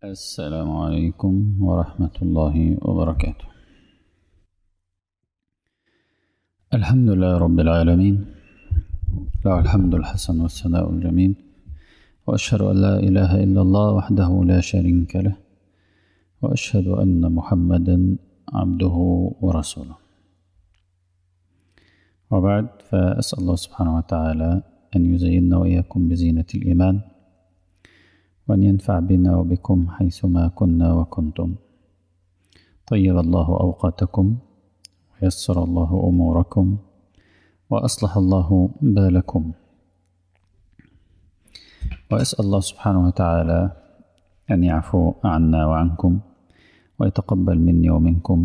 السلام عليكم ورحمة الله وبركاته الحمد لله رب العالمين له الحمد الحسن والثناء الجميل وأشهد أن لا إله إلا الله وحده لا شريك له وأشهد أن محمدا عبده ورسوله وبعد فأسأل الله سبحانه وتعالى أن يزيننا وإياكم بزينة الإيمان وأن ينفع بنا وبكم حيثما كنا وكنتم طيب الله أوقاتكم ويسر الله أموركم وأصلح الله بالكم وأسأل الله سبحانه وتعالى أن يعفو عنا وعنكم ويتقبل مني ومنكم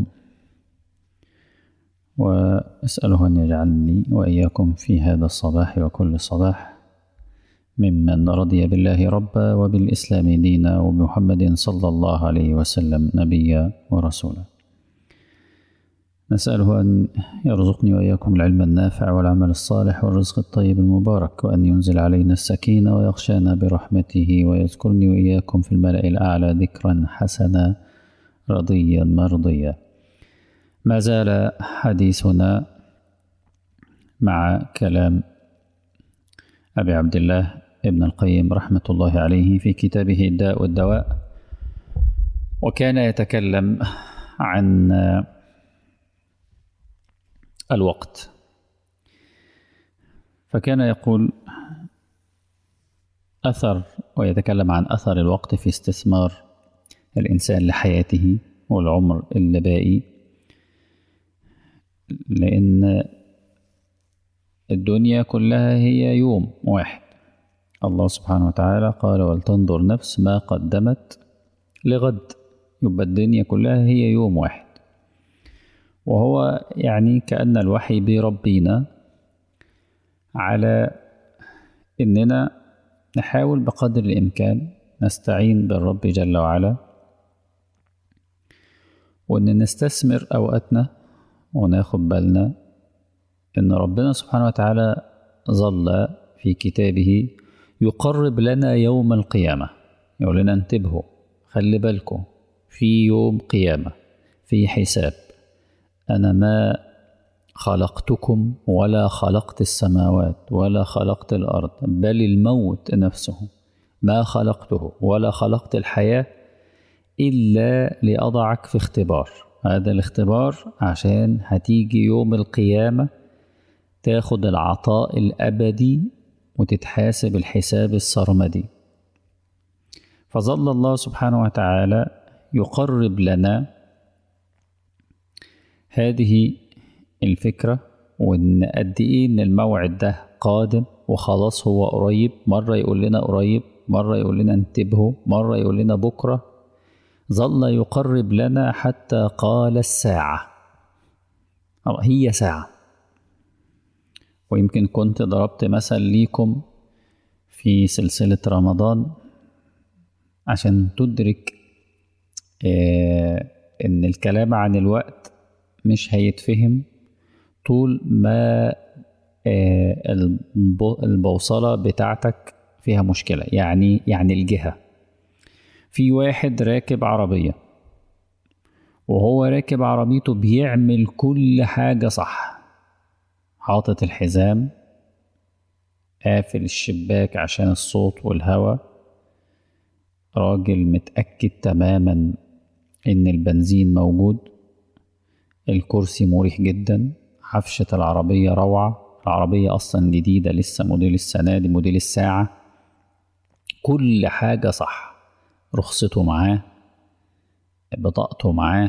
وأسأله أن يجعلني وإياكم في هذا الصباح وكل صباح ممن رضي بالله ربا وبالإسلام دينا وبمحمد صلى الله عليه وسلم نبيا ورسولا نسأله أن يرزقني وإياكم العلم النافع والعمل الصالح والرزق الطيب المبارك وأن ينزل علينا السكينة ويغشانا برحمته ويذكرني وإياكم في الملأ الأعلى ذكرا حسنا رضيا مرضيا ما زال حديثنا مع كلام أبي عبد الله ابن القيم رحمة الله عليه في كتابه الداء والدواء وكان يتكلم عن الوقت فكان يقول أثر ويتكلم عن أثر الوقت في استثمار الإنسان لحياته والعمر اللي باقي لأن الدنيا كلها هي يوم واحد الله سبحانه وتعالى قال ولتنظر نفس ما قدمت لغد يبقى الدنيا كلها هي يوم واحد وهو يعني كأن الوحي بيربينا على إننا نحاول بقدر الإمكان نستعين بالرب جل وعلا وإن نستثمر أوقاتنا وناخد بالنا إن ربنا سبحانه وتعالى ظل في كتابه يقرب لنا يوم القيامة يقول لنا انتبهوا خلي بالكم في يوم قيامة في حساب أنا ما خلقتكم ولا خلقت السماوات ولا خلقت الأرض بل الموت نفسه ما خلقته ولا خلقت الحياة إلا لأضعك في اختبار هذا الاختبار عشان هتيجي يوم القيامة تاخد العطاء الأبدي وتتحاسب الحساب السرمدي فظل الله سبحانه وتعالى يقرب لنا هذه الفكرة وإن قد إيه إن الموعد ده قادم وخلاص هو قريب مرة يقول لنا قريب مرة يقول لنا انتبهوا مرة يقول لنا بكرة ظل يقرب لنا حتى قال الساعة هي ساعة ويمكن كنت ضربت مثل ليكم في سلسلة رمضان عشان تدرك آه إن الكلام عن الوقت مش هيتفهم طول ما آه البوصلة بتاعتك فيها مشكلة يعني يعني الجهة في واحد راكب عربية وهو راكب عربيته بيعمل كل حاجة صح حاطط الحزام قافل الشباك عشان الصوت والهواء راجل متأكد تماما إن البنزين موجود الكرسي مريح جدا عفشة العربية روعة العربية أصلا جديدة لسه موديل السنة دي موديل الساعة كل حاجة صح رخصته معاه بطاقته معاه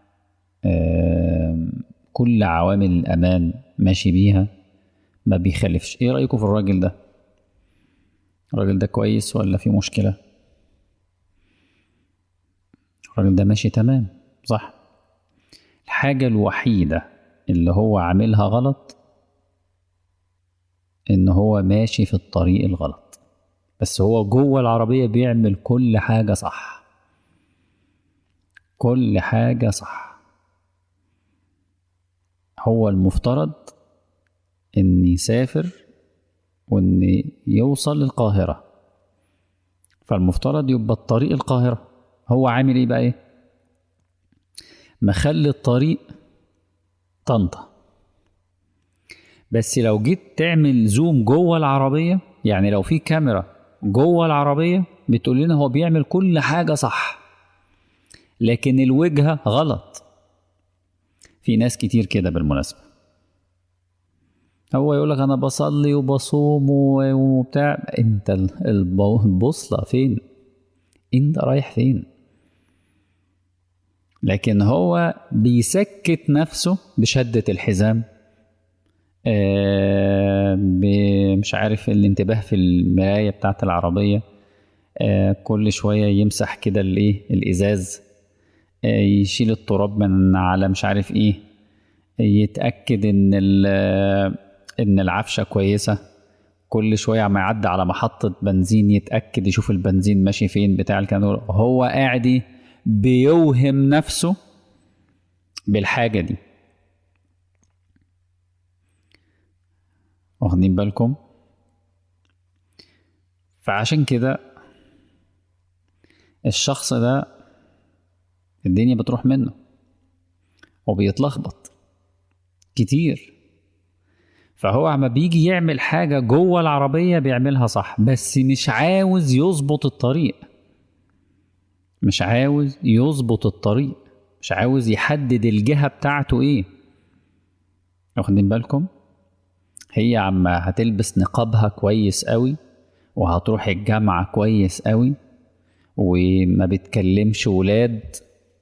كل عوامل الأمان ماشي بيها ما بيخالفش ايه رأيكم في الراجل ده الراجل ده كويس ولا في مشكلة الراجل ده ماشي تمام صح الحاجة الوحيدة اللي هو عاملها غلط ان هو ماشي في الطريق الغلط بس هو جوه العربية بيعمل كل حاجة صح كل حاجة صح هو المفترض ان يسافر وان يوصل للقاهرة فالمفترض يبقى الطريق القاهرة هو عامل ايه بقى ايه مخلي الطريق طنطا بس لو جيت تعمل زوم جوه العربية يعني لو في كاميرا جوه العربية بتقول لنا هو بيعمل كل حاجة صح لكن الوجهة غلط في ناس كتير كده بالمناسبة هو يقول لك انا بصلي وبصوم وبتاع انت البوصلة فين انت رايح فين لكن هو بيسكت نفسه بشدة الحزام آه مش عارف الانتباه في المراية بتاعت العربية آه كل شوية يمسح كده الايه الازاز آه يشيل التراب من على مش عارف ايه يتأكد ان ان العفشة كويسة كل شوية عم يعدي على محطة بنزين يتأكد يشوف البنزين ماشي فين بتاع الكانور هو قاعد بيوهم نفسه بالحاجة دي واخدين بالكم فعشان كده الشخص ده الدنيا بتروح منه وبيتلخبط كتير فهو عما بيجي يعمل حاجة جوه العربية بيعملها صح بس مش عاوز يظبط الطريق مش عاوز يظبط الطريق مش عاوز يحدد الجهة بتاعته ايه واخدين بالكم هي عما هتلبس نقابها كويس قوي وهتروح الجامعة كويس قوي وما بتكلمش ولاد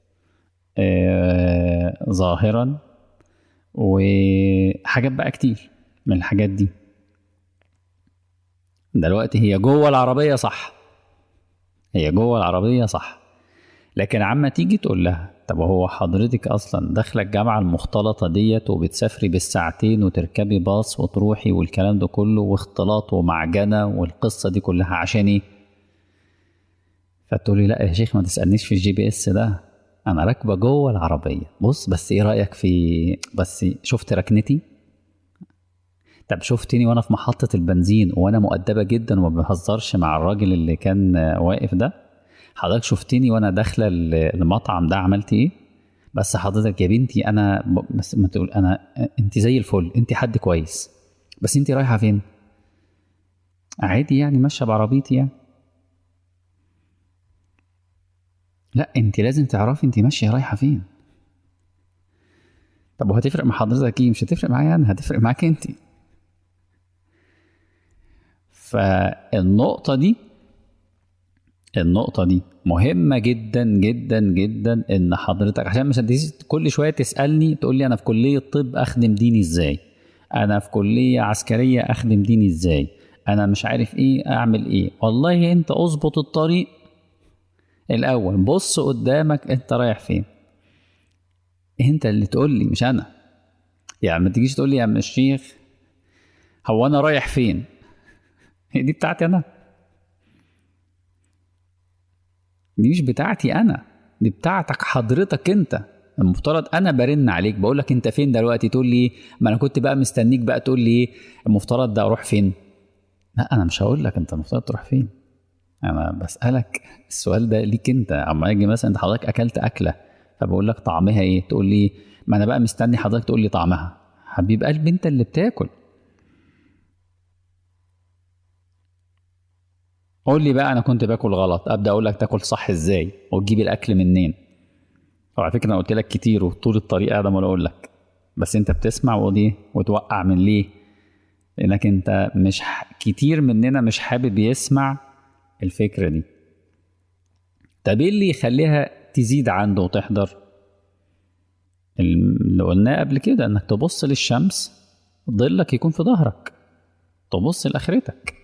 آه ظاهرا وحاجات بقى كتير من الحاجات دي دلوقتي هي جوه العربية صح هي جوه العربية صح لكن عما تيجي تقول لها طب هو حضرتك اصلا داخله الجامعه المختلطه ديت وبتسافري بالساعتين وتركبي باص وتروحي والكلام ده كله واختلاط ومعجنه والقصه دي كلها عشان ايه فتقولي لا يا شيخ ما تسالنيش في الجي بي اس ده انا راكبه جوه العربيه بص بس ايه رايك في بس شفت ركنتي طب شفتني وانا في محطه البنزين وانا مؤدبه جدا وما بهزرش مع الراجل اللي كان واقف ده حضرتك شفتني وانا داخله المطعم ده عملت ايه بس حضرتك يا بنتي انا بس ما تقول انا انت زي الفل انت حد كويس بس انت رايحه فين عادي يعني ماشيه بعربيتي يعني لا انت لازم تعرفي انت ماشيه رايحه فين طب وهتفرق مع حضرتك ايه مش هتفرق معايا انا هتفرق معاك انت فالنقطه دي النقطة دي مهمة جدا جدا جدا ان حضرتك عشان مش كل شوية تسألني تقول لي انا في كلية طب اخدم ديني ازاي انا في كلية عسكرية اخدم ديني ازاي انا مش عارف ايه اعمل ايه والله انت اظبط الطريق الاول بص قدامك انت رايح فين انت اللي تقول لي مش انا يعني ما تجيش تقول لي يا عم الشيخ هو انا رايح فين دي بتاعتي انا دي مش بتاعتي انا دي بتاعتك حضرتك انت المفترض انا برن عليك بقول لك انت فين دلوقتي تقول لي ما انا كنت بقى مستنيك بقى تقول لي المفترض ده اروح فين لا انا مش هقول لك انت المفترض تروح فين انا بسالك السؤال ده ليك انت اما اجي مثلا انت حضرتك اكلت اكله فبقول لك طعمها ايه تقول لي ما انا بقى مستني حضرتك تقول لي طعمها حبيب قلبي انت اللي بتاكل قول لي بقى انا كنت باكل غلط ابدا اقول لك تاكل صح ازاي وتجيب الاكل منين وعلى فكره انا قلت لك كتير وطول الطريق قاعد ما اقول لك بس انت بتسمع ودي وتوقع من ليه لانك انت مش ح... كتير مننا مش حابب يسمع الفكره دي طب ايه اللي يخليها تزيد عنده وتحضر اللي قلناه قبل كده انك تبص للشمس ظلك يكون في ظهرك تبص لاخرتك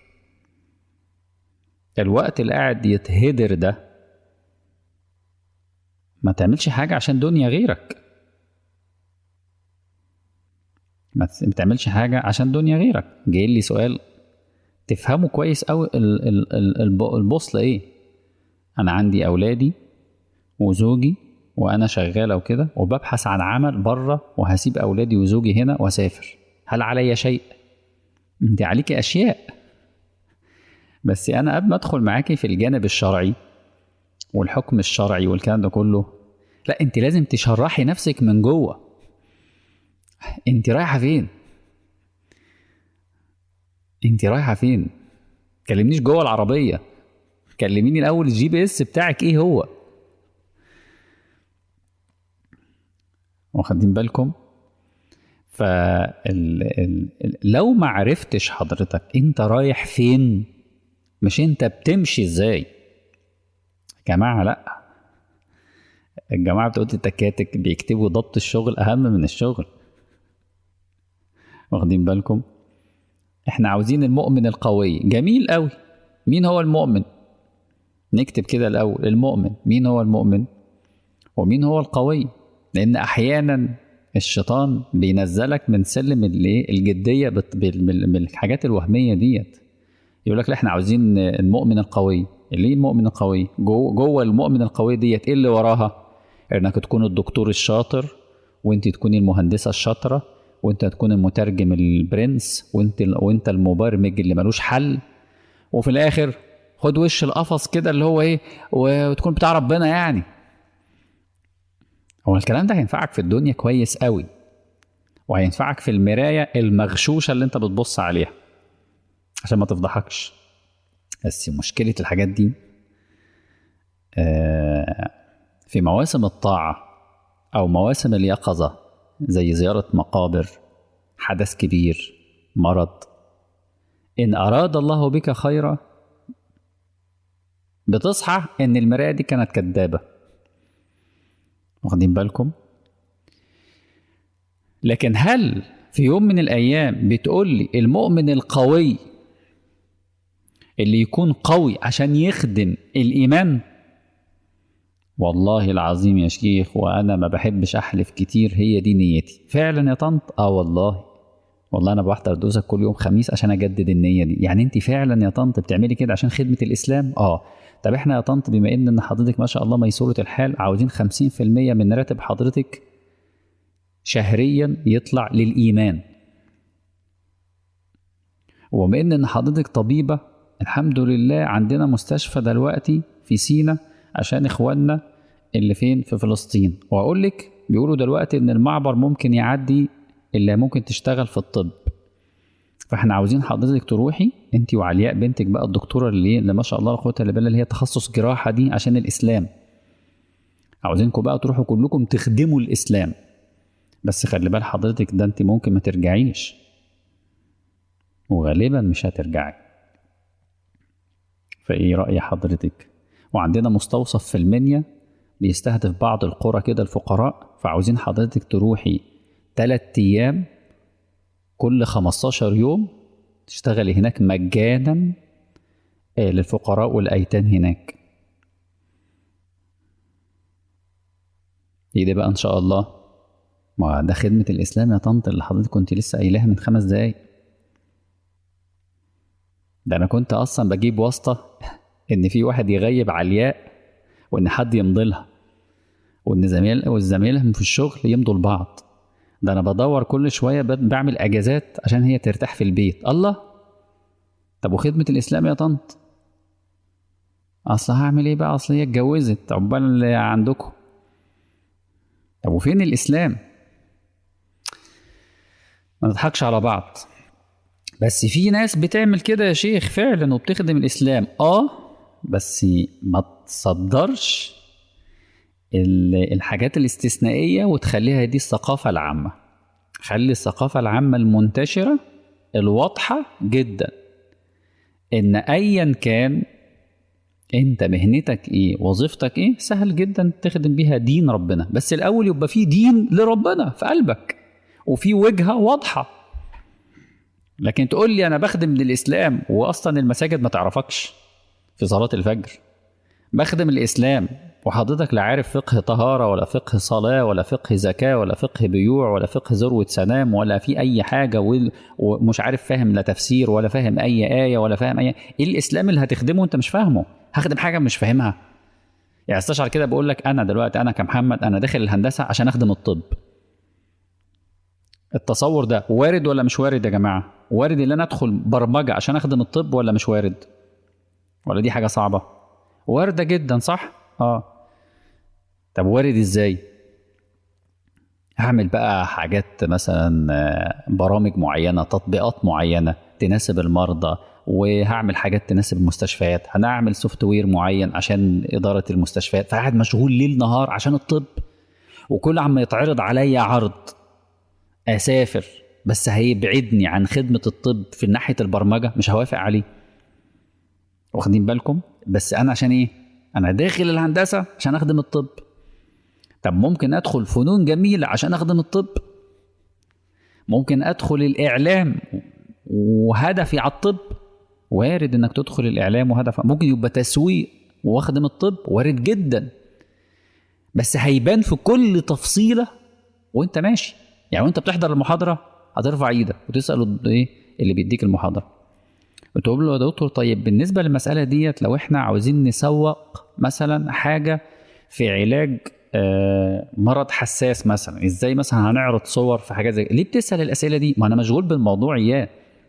الوقت اللي قاعد يتهدر ده ما تعملش حاجة عشان دنيا غيرك ما تعملش حاجة عشان دنيا غيرك جاي لي سؤال تفهمه كويس أوي البوصلة إيه أنا عندي أولادي وزوجي وأنا شغالة وكده وببحث عن عمل بره وهسيب أولادي وزوجي هنا وأسافر هل علي شيء؟ أنت عليك أشياء بس انا قبل ما ادخل معاكي في الجانب الشرعي والحكم الشرعي والكلام ده كله لا انت لازم تشرحي نفسك من جوه انت رايحه فين انت رايحه فين كلمنيش جوه العربيه كلميني الاول الجي بي اس بتاعك ايه هو واخدين بالكم ف لو ما عرفتش حضرتك انت رايح فين مش انت بتمشي ازاي يا جماعه لا الجماعه بتوع التكاتك بيكتبوا ضبط الشغل اهم من الشغل واخدين بالكم احنا عاوزين المؤمن القوي جميل قوي مين هو المؤمن نكتب كده الاول المؤمن مين هو المؤمن ومين هو القوي لان احيانا الشيطان بينزلك من سلم الايه الجديه بالحاجات الوهميه ديت يقول لك لا احنا عاوزين المؤمن القوي ليه المؤمن القوي جوه جوه المؤمن القوي ديت ايه اللي وراها انك تكون الدكتور الشاطر وانت تكوني المهندسه الشاطره وانت تكون المترجم البرنس وانت وانت المبرمج اللي ملوش حل وفي الاخر خد وش القفص كده اللي هو ايه وتكون بتاع ربنا يعني هو الكلام ده هينفعك في الدنيا كويس قوي وهينفعك في المراية المغشوشة اللي انت بتبص عليها عشان ما تفضحكش بس مشكلة الحاجات دي في مواسم الطاعة أو مواسم اليقظة زي زيارة مقابر حدث كبير مرض إن أراد الله بك خيرا بتصحى إن المراية دي كانت كدابة واخدين بالكم لكن هل في يوم من الأيام بتقول لي المؤمن القوي اللي يكون قوي عشان يخدم الإيمان والله العظيم يا شيخ وانا ما بحبش احلف كتير هي دي نيتي فعلا يا طنط اه والله والله انا بحضر دروسك كل يوم خميس عشان اجدد النيه دي يعني انت فعلا يا طنط بتعملي كده عشان خدمه الاسلام اه طب احنا يا طنط بما ان ان حضرتك ما شاء الله ميسوره الحال عاوزين 50% من راتب حضرتك شهريا يطلع للايمان وبما ان ان حضرتك طبيبه الحمد لله عندنا مستشفى دلوقتي في سينا عشان اخواننا اللي فين في فلسطين واقول لك بيقولوا دلوقتي ان المعبر ممكن يعدي اللي ممكن تشتغل في الطب فاحنا عاوزين حضرتك تروحي انت وعلياء بنتك بقى الدكتوره اللي, اللي ما شاء الله لا قوه الا بالله اللي هي تخصص جراحه دي عشان الاسلام عاوزينكم بقى تروحوا كلكم تخدموا الاسلام بس خلي بال حضرتك ده انت ممكن ما ترجعيش وغالبا مش هترجعي فايه راي حضرتك وعندنا مستوصف في المنيا بيستهدف بعض القرى كده الفقراء فعاوزين حضرتك تروحي تلات أيام كل 15 يوم تشتغلي هناك مجانا للفقراء والأيتام هناك ايه ده بقى ان شاء الله ما ده خدمة الإسلام يا طنط اللي حضرتك كنت لسه قايلاها من خمس دقايق ده أنا كنت أصلا بجيب واسطة ان في واحد يغيب علياء وان حد يمضي لها وان زميل والزميلهم في الشغل يمضوا لبعض ده انا بدور كل شويه بعمل اجازات عشان هي ترتاح في البيت الله طب وخدمه الاسلام يا طنط اصل هعمل ايه بقى اصل هي اتجوزت عقبال اللي عندكم طب وفين الاسلام ما نضحكش على بعض بس في ناس بتعمل كده يا شيخ فعلا وبتخدم الاسلام اه بس ما تصدرش الحاجات الاستثنائية وتخليها دي الثقافة العامة خلي الثقافة العامة المنتشرة الواضحة جدا ان ايا كان انت مهنتك ايه وظيفتك ايه سهل جدا تخدم بيها دين ربنا بس الاول يبقى في دين لربنا في قلبك وفي وجهة واضحة لكن تقول لي انا بخدم للاسلام واصلا المساجد ما تعرفكش في صلاة الفجر بخدم الإسلام وحضرتك لا عارف فقه طهارة ولا فقه صلاة ولا فقه زكاة ولا فقه بيوع ولا فقه ذروة سنام ولا في أي حاجة ومش عارف فاهم لا تفسير ولا فاهم أي آية ولا فاهم أي إيه الإسلام اللي هتخدمه أنت مش فاهمه هخدم حاجة مش فاهمها يعني استشعر كده بقول لك أنا دلوقتي أنا كمحمد أنا داخل الهندسة عشان أخدم الطب التصور ده وارد ولا مش وارد يا جماعة وارد ان انا ادخل برمجة عشان اخدم الطب ولا مش وارد ولا دي حاجة صعبة واردة جدا صح اه طب وارد ازاي هعمل بقى حاجات مثلا آه، برامج معينه تطبيقات معينه تناسب المرضى وهعمل حاجات تناسب المستشفيات هنعمل سوفت وير معين عشان اداره المستشفيات فقاعد مشغول ليل نهار عشان الطب وكل عما يتعرض عليا عرض اسافر بس هيبعدني عن خدمه الطب في ناحيه البرمجه مش هوافق عليه واخدين بالكم بس انا عشان ايه انا داخل الهندسه عشان اخدم الطب طب ممكن ادخل فنون جميله عشان اخدم الطب ممكن ادخل الاعلام وهدفي على الطب وارد انك تدخل الاعلام وهدف ممكن يبقى تسويق واخدم الطب وارد جدا بس هيبان في كل تفصيله وانت ماشي يعني وانت بتحضر المحاضره هترفع ايدك وتسال ايه اللي بيديك المحاضره وتقول له يا دكتور طيب بالنسبه للمساله ديت لو احنا عاوزين نسوق مثلا حاجه في علاج آه، مرض حساس مثلا ازاي مثلا هنعرض صور في حاجات زي ليه بتسال الاسئله دي ما انا مشغول بالموضوع اياه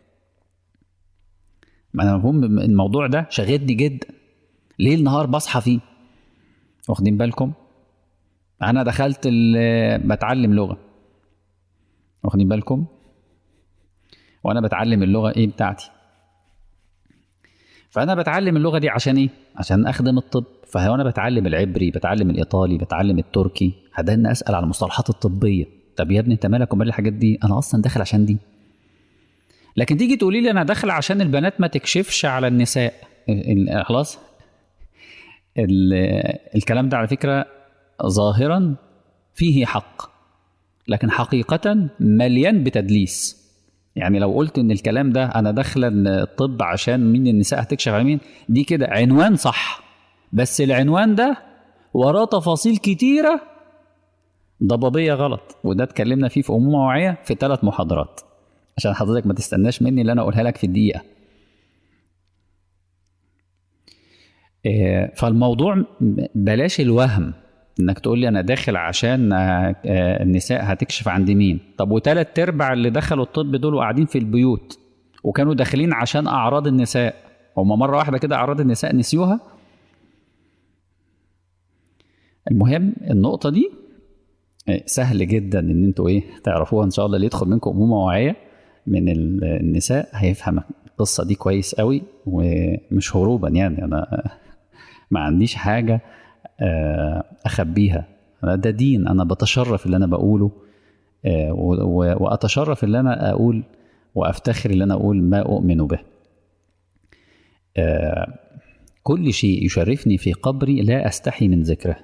ما انا مفهوم الموضوع ده شاغلني جدا ليل نهار بصحى فيه واخدين بالكم انا دخلت ال- بتعلم لغه واخدين بالكم وانا بتعلم اللغه ايه بتاعتي فانا بتعلم اللغه دي عشان ايه عشان اخدم الطب فانا بتعلم العبري بتعلم الايطالي بتعلم التركي هداني اسال على المصطلحات الطبيه طب يا ابني انت مالك ومال الحاجات دي انا اصلا داخل عشان دي لكن تيجي تقولي لي انا داخل عشان البنات ما تكشفش على النساء ال- ال- خلاص ال- الكلام ده على فكره ظاهرا فيه حق لكن حقيقه مليان بتدليس يعني لو قلت ان الكلام ده انا داخله الطب عشان مين النساء هتكشف على مين دي كده عنوان صح بس العنوان ده وراه تفاصيل كتيره ضبابيه غلط وده اتكلمنا فيه في امومه واعيه في ثلاث محاضرات عشان حضرتك ما تستناش مني اللي انا اقولها لك في الدقيقه إيه، فالموضوع م- بلاش الوهم انك تقول لي انا داخل عشان آه، آه، النساء هتكشف عند مين طب وثلاث ارباع اللي دخلوا الطب دول قاعدين في البيوت وكانوا داخلين عشان اعراض النساء هما مره واحده كده اعراض النساء نسيوها المهم النقطه دي آه، سهل جدا ان انتوا ايه تعرفوها ان شاء الله اللي يدخل منكم امومه واعيه من ال- النساء هيفهم القصه دي كويس قوي ومش هروبا يعني انا ما عنديش حاجه آه، اخبيها أنا ده دين انا بتشرف اللي انا بقوله آه، و- و- واتشرف اللي انا اقول وافتخر اللي انا اقول ما اؤمن به آه، كل شيء يشرفني في قبري لا استحي من ذكره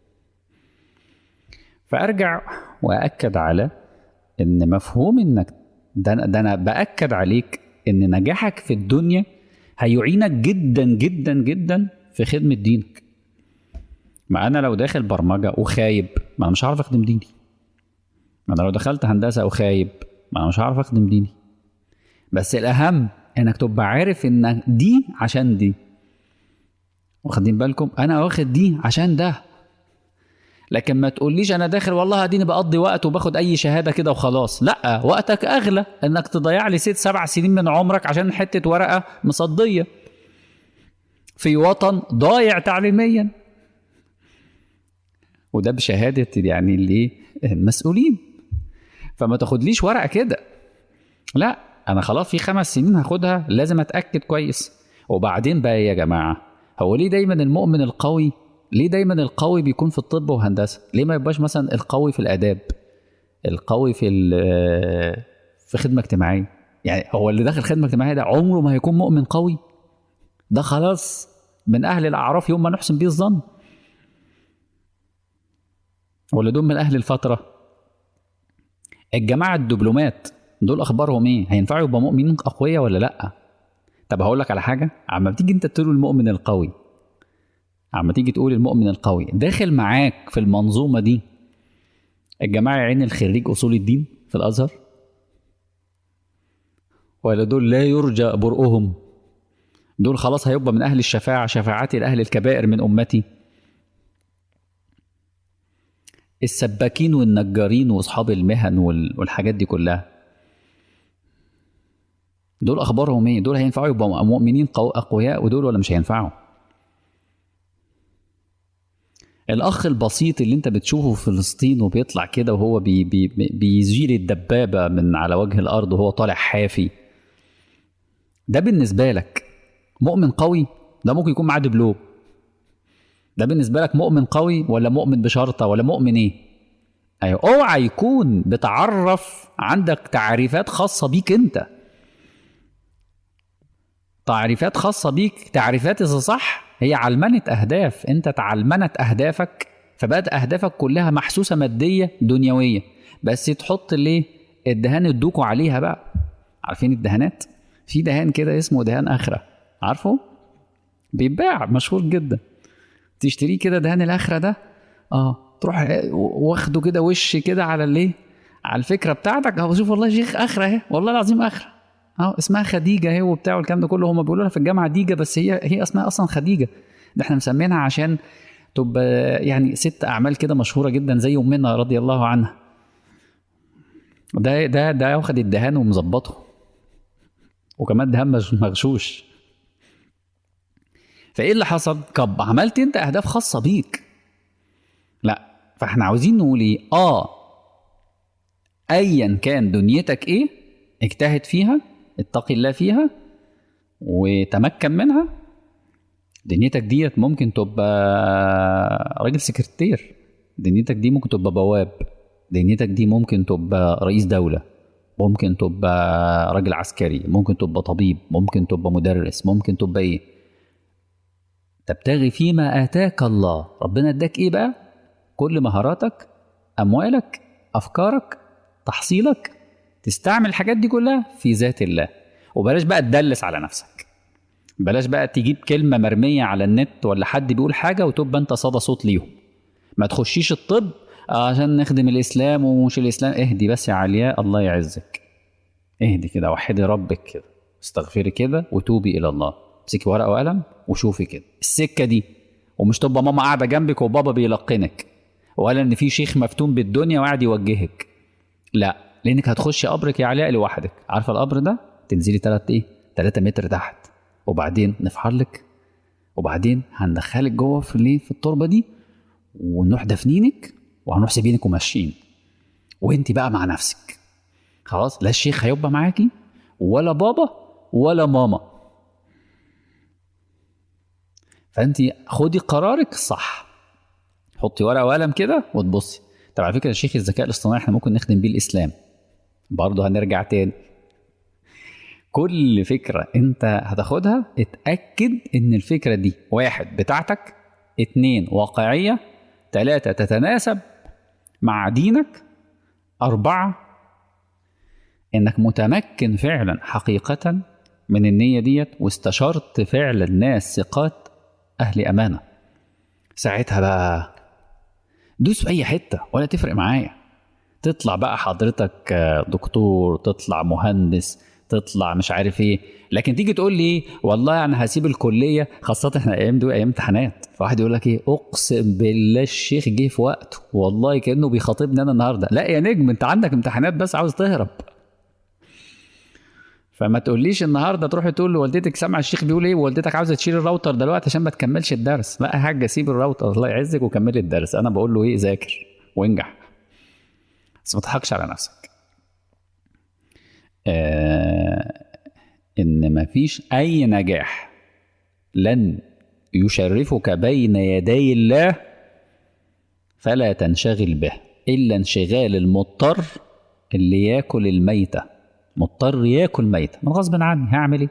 فارجع واكد على ان مفهوم انك ده أنا- ده انا باكد عليك ان نجاحك في الدنيا هيعينك جدا جدا جدا في خدمه دينك ما انا لو داخل برمجه وخايب ما انا مش هعرف اخدم ديني ما انا لو دخلت هندسه وخايب ما انا مش هعرف اخدم ديني بس الاهم انك تبقى عارف ان دي عشان دي واخدين بالكم انا واخد دي عشان ده لكن ما تقوليش انا داخل والله اديني بقضي وقت وباخد اي شهاده كده وخلاص لا وقتك اغلى انك تضيع لي ست سبع سنين من عمرك عشان حته ورقه مصديه في وطن ضايع تعليميا وده بشهاده يعني اللي المسؤولين فما تاخدليش ورقه كده لا انا خلاص في خمس سنين هاخدها لازم اتاكد كويس وبعدين بقى يا جماعه هو ليه دايما المؤمن القوي ليه دايما القوي بيكون في الطب وهندسه ليه ما يبقاش مثلا القوي في الاداب القوي في ال- في خدمه اجتماعيه يعني هو اللي داخل خدمه اجتماعيه ده عمره ما هيكون مؤمن قوي ده خلاص من اهل الاعراف يوم ما نحسن به الظن ولا دول من اهل الفتره الجماعه الدبلومات دول اخبارهم ايه هينفعوا يبقى مؤمنين اقوياء ولا لا طب هقول لك على حاجه عما تيجي انت تقول المؤمن القوي عما تيجي تقول المؤمن القوي داخل معاك في المنظومه دي الجماعه يا عين الخريج اصول الدين في الازهر ولا دول لا يرجى برؤهم دول خلاص هيبقى من اهل الشفاعه شفاعتي لاهل الكبائر من امتي السباكين والنجارين واصحاب المهن وال- والحاجات دي كلها دول اخبارهم ايه دول هينفعوا يبقوا مؤمنين قو- اقوياء ودول ولا مش هينفعوا الاخ البسيط اللي انت بتشوفه في فلسطين وبيطلع كده وهو بي بي بيزيل الدبابه من على وجه الارض وهو طالع حافي ده بالنسبه لك مؤمن قوي ده ممكن يكون معاه دبلوم ده بالنسبه لك مؤمن قوي ولا مؤمن بشرطه ولا مؤمن ايه ايوه اوعى يكون بتعرف عندك تعريفات خاصه بيك انت تعريفات خاصه بيك تعريفات اذا صح هي علمنه اهداف انت تعلمنت اهدافك فبقت اهدافك كلها محسوسه ماديه دنيويه بس تحط ليه الدهان الدوكو عليها بقى عارفين الدهانات في دهان كده اسمه دهان اخره عارفه بيتباع مشهور جدا تشتريه كده دهان الاخره ده اه تروح واخده كده وش كده على الايه على الفكره بتاعتك اهو شوف والله شيخ اخره اهي والله العظيم اخره اهو اسمها خديجه اهي وبتاع والكلام ده كله هم بيقولوا لها في الجامعه ديجه بس هي هي اسمها اصلا خديجه ده احنا مسمينها عشان تبقى يعني ست اعمال كده مشهوره جدا زي امنا رضي الله عنها ده ده ده واخد الدهان ومظبطه وكمان دهان مغشوش فايه اللي حصل؟ طب عملت انت اهداف خاصه بيك لا فاحنا عاوزين نقول ايه؟ اه ايا كان دنيتك ايه اجتهد فيها اتقي الله فيها وتمكن منها دنيتك ديت ممكن تبقى راجل سكرتير دنيتك دي ممكن تبقى بواب دنيتك دي ممكن تبقى رئيس دولة ممكن تبقى راجل عسكري ممكن تبقى طبيب ممكن تبقى مدرس ممكن تبقى ايه تبتغي فيما آتاك الله ربنا اداك ايه بقى كل مهاراتك أموالك أفكارك تحصيلك تستعمل الحاجات دي كلها في ذات الله وبلاش بقى تدلس على نفسك بلاش بقى تجيب كلمة مرمية على النت ولا حد بيقول حاجة وتبقى انت صدى صوت ليهم ما تخشيش الطب عشان نخدم الإسلام ومش الإسلام اهدي بس يا علياء الله يعزك اهدي كده وحدي ربك كده استغفري كده وتوبي إلى الله امسكي ورقة وقلم وشوفي كده السكة دي ومش تبقى ماما قاعدة جنبك وبابا بيلقنك ولا ان في شيخ مفتون بالدنيا وقاعد يوجهك لا لانك هتخشي قبرك يا علاء لوحدك عارفه القبر ده تنزلي 3 ايه 3 متر تحت وبعدين نفحر لك وبعدين هندخلك جوه في الايه في التربه دي ونروح دافنينك وهنروح سايبينك وماشيين وانت بقى مع نفسك خلاص لا الشيخ هيبقى معاكي ولا بابا ولا ماما فانت خدي قرارك صح حطي ورقه وقلم كده وتبصي طب على فكره شيخ الذكاء الاصطناعي احنا ممكن نخدم بيه الاسلام برضه هنرجع تاني كل فكرة انت هتاخدها اتأكد ان الفكرة دي واحد بتاعتك اتنين واقعية تلاتة تتناسب مع دينك أربعة انك متمكن فعلا حقيقة من النية ديت واستشرت فعلا ناس ثقات أهل أمانة ساعتها بقى دوس في أي حتة ولا تفرق معايا تطلع بقى حضرتك دكتور تطلع مهندس تطلع مش عارف ايه لكن تيجي تقول لي ايه والله انا هسيب الكليه خاصه احنا الايام دي ايام امتحانات فواحد يقول لك ايه اقسم بالله الشيخ جه في وقته والله كانه بيخاطبني انا النهارده لا يا نجم انت عندك امتحانات بس عاوز تهرب فما تقوليش النهارده تروح تقول لوالدتك سامع الشيخ بيقول ايه ووالدتك عاوزه تشيل الراوتر دلوقتي عشان ما تكملش الدرس لا يا حاج سيب الراوتر الله يعزك وكملي الدرس انا بقول له ايه ذاكر وانجح بس ما تضحكش على نفسك آه ان مفيش اي نجاح لن يشرفك بين يدي الله فلا تنشغل به الا انشغال المضطر اللي ياكل الميته مضطر ياكل ميته من غصب عني هعمل ايه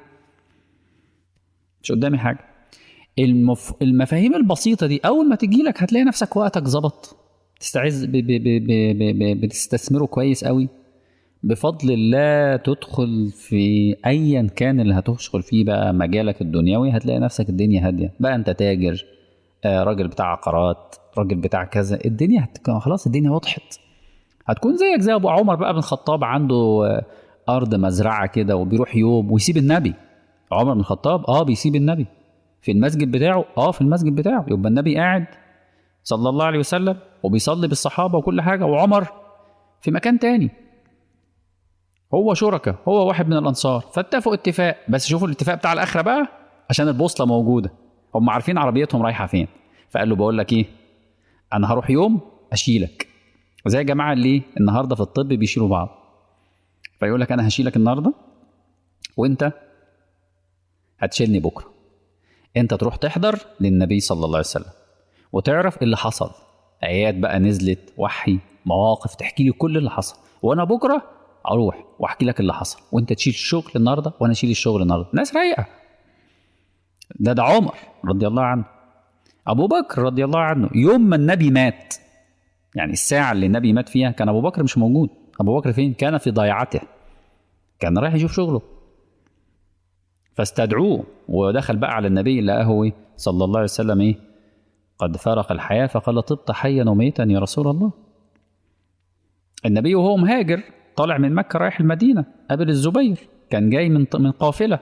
مش قدامي حاجه المف... المفاهيم البسيطه دي اول ما تجي لك هتلاقي نفسك وقتك ظبط تستعز ب... ب... ب... ب... ب... بتستثمره كويس قوي بفضل الله تدخل في ايا كان اللي هتدخل فيه بقى مجالك الدنيوي هتلاقي نفسك الدنيا هاديه بقى انت تاجر آه راجل بتاع عقارات راجل بتاع كذا الدنيا هت... خلاص الدنيا وضحت هتكون زيك زي ابو عمر بقى بن الخطاب عنده آه ارض مزرعه كده وبيروح يوم ويسيب النبي عمر بن الخطاب اه بيسيب النبي في المسجد بتاعه اه في المسجد بتاعه يبقى النبي قاعد صلى الله عليه وسلم وبيصلي بالصحابه وكل حاجه وعمر في مكان تاني هو شركة هو واحد من الانصار فاتفقوا اتفاق بس شوفوا الاتفاق بتاع الاخره بقى عشان البوصله موجوده هم عارفين عربيتهم رايحه فين فقال له بقول لك ايه انا هروح يوم اشيلك زي الجماعه اللي النهارده في الطب بيشيلوا بعض فيقول لك انا هشيلك النهارده وانت هتشيلني بكره انت تروح تحضر للنبي صلى الله عليه وسلم وتعرف اللي حصل ايات بقى نزلت وحي مواقف تحكي لي كل اللي حصل وانا بكره اروح واحكي لك اللي حصل وانت تشيل الشغل النهارده وانا اشيل الشغل النهارده ناس رايقه ده ده عمر رضي الله عنه ابو بكر رضي الله عنه يوم ما النبي مات يعني الساعه اللي النبي مات فيها كان ابو بكر مش موجود ابو بكر فين كان في ضيعته كان رايح يشوف شغله فاستدعوه ودخل بقى على النبي لقاه ايه صلى الله عليه وسلم ايه قد فارق الحياه فقال طبت حيا وميتا يا رسول الله النبي وهو مهاجر طالع من مكه رايح المدينه قابل الزبير كان جاي من من قافله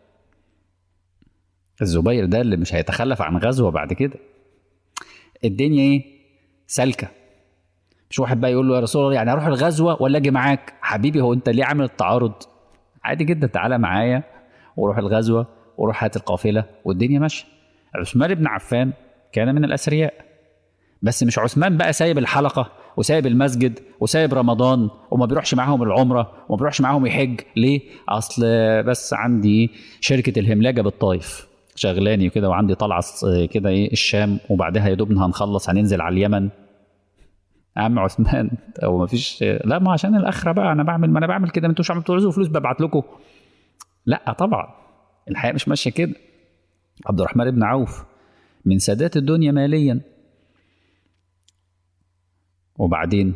الزبير ده اللي مش هيتخلف عن غزوه بعد كده الدنيا ايه سالكه مش واحد بقى يقول له يا رسول الله يعني اروح الغزوه ولا اجي معاك حبيبي هو انت ليه عامل التعارض عادي جدا تعالى معايا وروح الغزوه وروح هات القافله والدنيا ماشيه عثمان بن عفان كان من الاثرياء بس مش عثمان بقى سايب الحلقه وسايب المسجد وسايب رمضان وما بيروحش معاهم العمره وما بيروحش معاهم يحج ليه اصل بس عندي شركه الهملاجه بالطايف شغلاني كده وعندي طلعه كده ايه الشام وبعدها يا دوب هنخلص هننزل على اليمن يا عم عثمان هو ما فيش لا ما عشان الاخره بقى انا بعمل ما انا بعمل كده ما انتوش عم تعوزوا فلوس ببعت لكم لا طبعا الحياه مش ماشيه كده عبد الرحمن بن عوف من سادات الدنيا ماليا وبعدين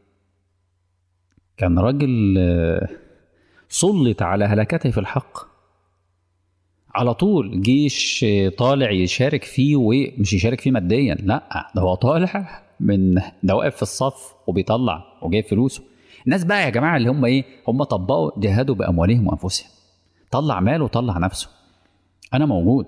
كان راجل سلط على هلكته في الحق على طول جيش طالع يشارك فيه ومش يشارك فيه ماديا لا ده هو طالع من ده واقف في الصف وبيطلع وجايب فلوسه الناس بقى يا جماعه اللي هم ايه هم طبقوا جهادوا باموالهم وانفسهم طلع ماله وطلع نفسه انا موجود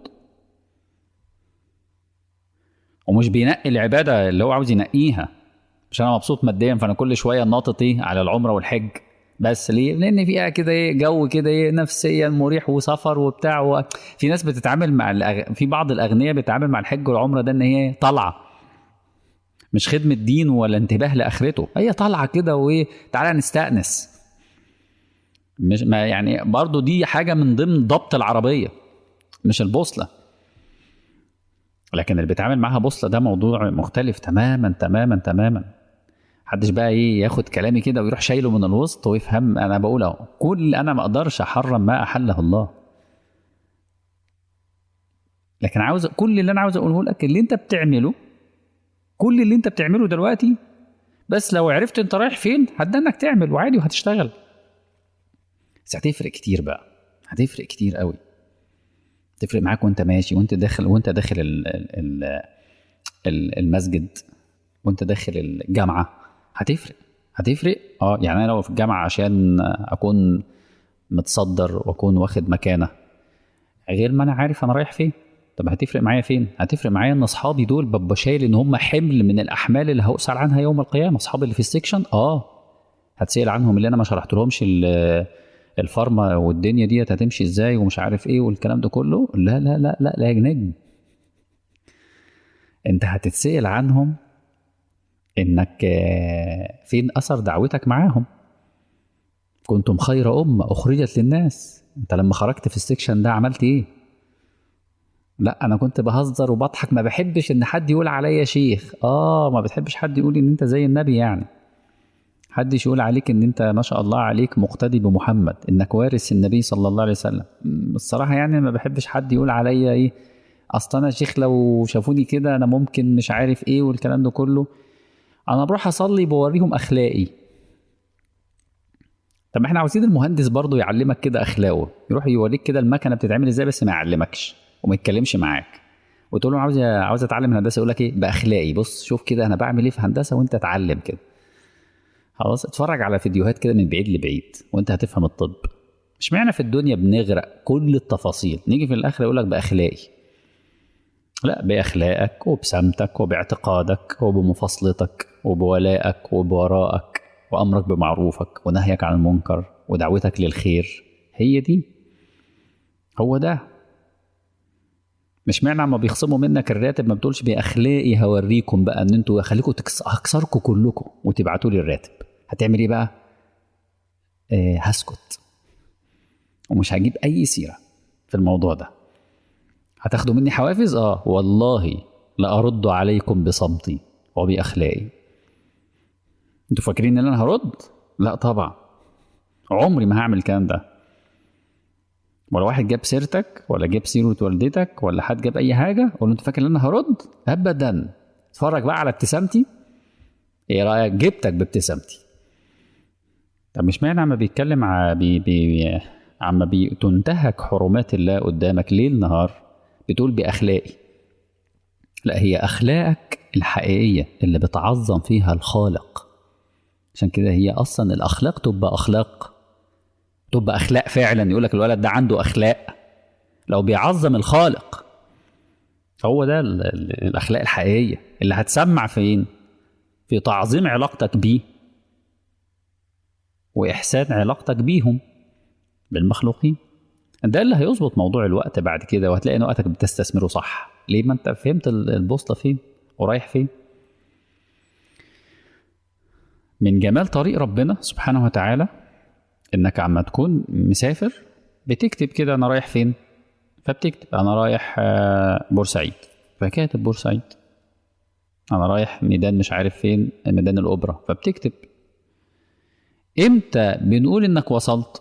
ومش بينقي العباده اللي هو عاوز ينقيها مش انا مبسوط ماديا فانا كل شويه ناطط ايه على العمره والحج بس ليه؟ لان فيها كده ايه جو كده ايه نفسيا مريح وسفر وبتاع و... في ناس بتتعامل مع الأغ... في بعض الاغنياء بتتعامل مع الحج والعمره ده ان هي طالعه مش خدمه دين ولا انتباه لاخرته هي طالعه كده وايه تعالى نستانس مش ما يعني برضو دي حاجه من ضمن ضبط العربيه مش البوصله لكن اللي بيتعامل معاها بوصله ده موضوع مختلف تماما تماما تماما محدش بقى ايه ياخد كلامي كده ويروح شايله من الوسط ويفهم انا بقول اهو كل انا ما اقدرش احرم ما احله الله لكن عاوز كل اللي انا عاوز اقوله لك اللي انت بتعمله كل اللي انت بتعمله دلوقتي بس لو عرفت انت رايح فين هتدنك تعمل وعادي وهتشتغل بس هتفرق كتير بقى هتفرق كتير قوي تفرق معاك وانت ماشي وانت داخل وانت داخل ال ال ال المسجد وانت داخل الجامعه هتفرق هتفرق اه يعني انا لو في الجامعه عشان اكون متصدر واكون واخد مكانه غير ما انا عارف انا رايح فين طب هتفرق معايا فين هتفرق معايا ان اصحابي دول ببقى شايل ان هم حمل من الاحمال اللي هسال عنها يوم القيامه اصحابي اللي في السكشن اه هتسال عنهم اللي انا ما شرحت لهمش الفارما والدنيا ديت هتمشي ازاي ومش عارف ايه والكلام ده كله لا لا لا لا لا يا نجم انت هتتسال عنهم انك فين اثر دعوتك معاهم كنتم خير امه اخرجت للناس انت لما خرجت في السكشن ده عملت ايه لا انا كنت بهزر وبضحك ما بحبش ان حد يقول عليا شيخ اه ما بتحبش حد يقول ان انت زي النبي يعني حدش يقول عليك ان انت ما شاء الله عليك مقتدي بمحمد انك وارث النبي صلى الله عليه وسلم الصراحه يعني ما بحبش حد يقول عليا ايه اصل انا شيخ لو شافوني كده انا ممكن مش عارف ايه والكلام ده كله انا بروح اصلي بوريهم اخلاقي طب احنا عاوزين المهندس برضه يعلمك كده اخلاقه يروح يوريك كده المكنه بتتعمل ازاي بس ما يعلمكش وما يتكلمش معاك وتقول له عاوز عاوز اتعلم الهندسه يقول لك ايه باخلاقي بص شوف كده انا بعمل ايه في هندسه وانت اتعلم كده خلاص اتفرج على فيديوهات كده من بعيد لبعيد وانت هتفهم الطب مش معنى في الدنيا بنغرق كل التفاصيل نيجي في الاخر يقول لك باخلاقي لا باخلاقك وبسمتك وباعتقادك وبمفاصلتك وبولائك وبورائك وامرك بمعروفك ونهيك عن المنكر ودعوتك للخير هي دي هو ده مش معنى عم بيخصموا منك الراتب ما بتقولش باخلاقي هوريكم بقى ان انتوا هخليكم تكس... هكسركم كلكم وتبعتوا لي الراتب هتعمل ايه بقى آه هسكت ومش هجيب اي سيره في الموضوع ده هتاخدوا مني حوافز اه والله لارد عليكم بصمتي وباخلاقي انتوا فاكرين ان انا هرد لا طبعا عمري ما هعمل الكلام ده ولا واحد جاب سيرتك ولا جاب سيرة والدتك ولا حد جاب أي حاجة قول له أنت فاكر إن أنا هرد؟ أبدا اتفرج بقى على ابتسامتي إيه رأيك جبتك بابتسامتي طب مش معنى عم بيتكلم ع- بي بي عم بتنتهك حرمات الله قدامك ليل نهار بتقول بأخلاقي لا هي أخلاقك الحقيقية اللي بتعظم فيها الخالق عشان كده هي أصلا الأخلاق تبقى أخلاق تبقى اخلاق فعلا يقول لك الولد ده عنده اخلاق لو بيعظم الخالق هو ده ال- ال- الاخلاق الحقيقيه اللي هتسمع فين في تعظيم علاقتك بيه واحسان علاقتك بيهم بالمخلوقين ده اللي هيظبط موضوع الوقت بعد كده وهتلاقي ان وقتك بتستثمره صح ليه ما انت فهمت ال- البوصله فين ورايح فين من جمال طريق ربنا سبحانه وتعالى انك عما تكون مسافر بتكتب كده انا رايح فين فبتكتب انا رايح آه، بورسعيد فكاتب بورسعيد انا رايح ميدان مش عارف فين ميدان الاوبرا فبتكتب امتى بنقول انك وصلت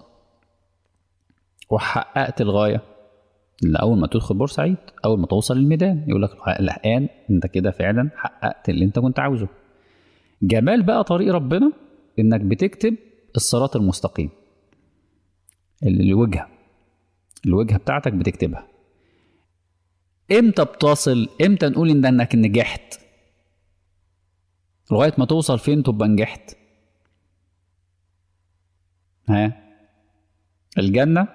وحققت الغايه اللي اول ما تدخل بورسعيد اول ما توصل الميدان يقول لك الان انت كده فعلا حققت اللي انت كنت عاوزه جمال بقى طريق ربنا انك بتكتب الصراط المستقيم ال- الوجهه الوجهه بتاعتك بتكتبها امتى بتصل امتى نقول ان انك نجحت لغايه ما توصل فين تبقى نجحت ها الجنه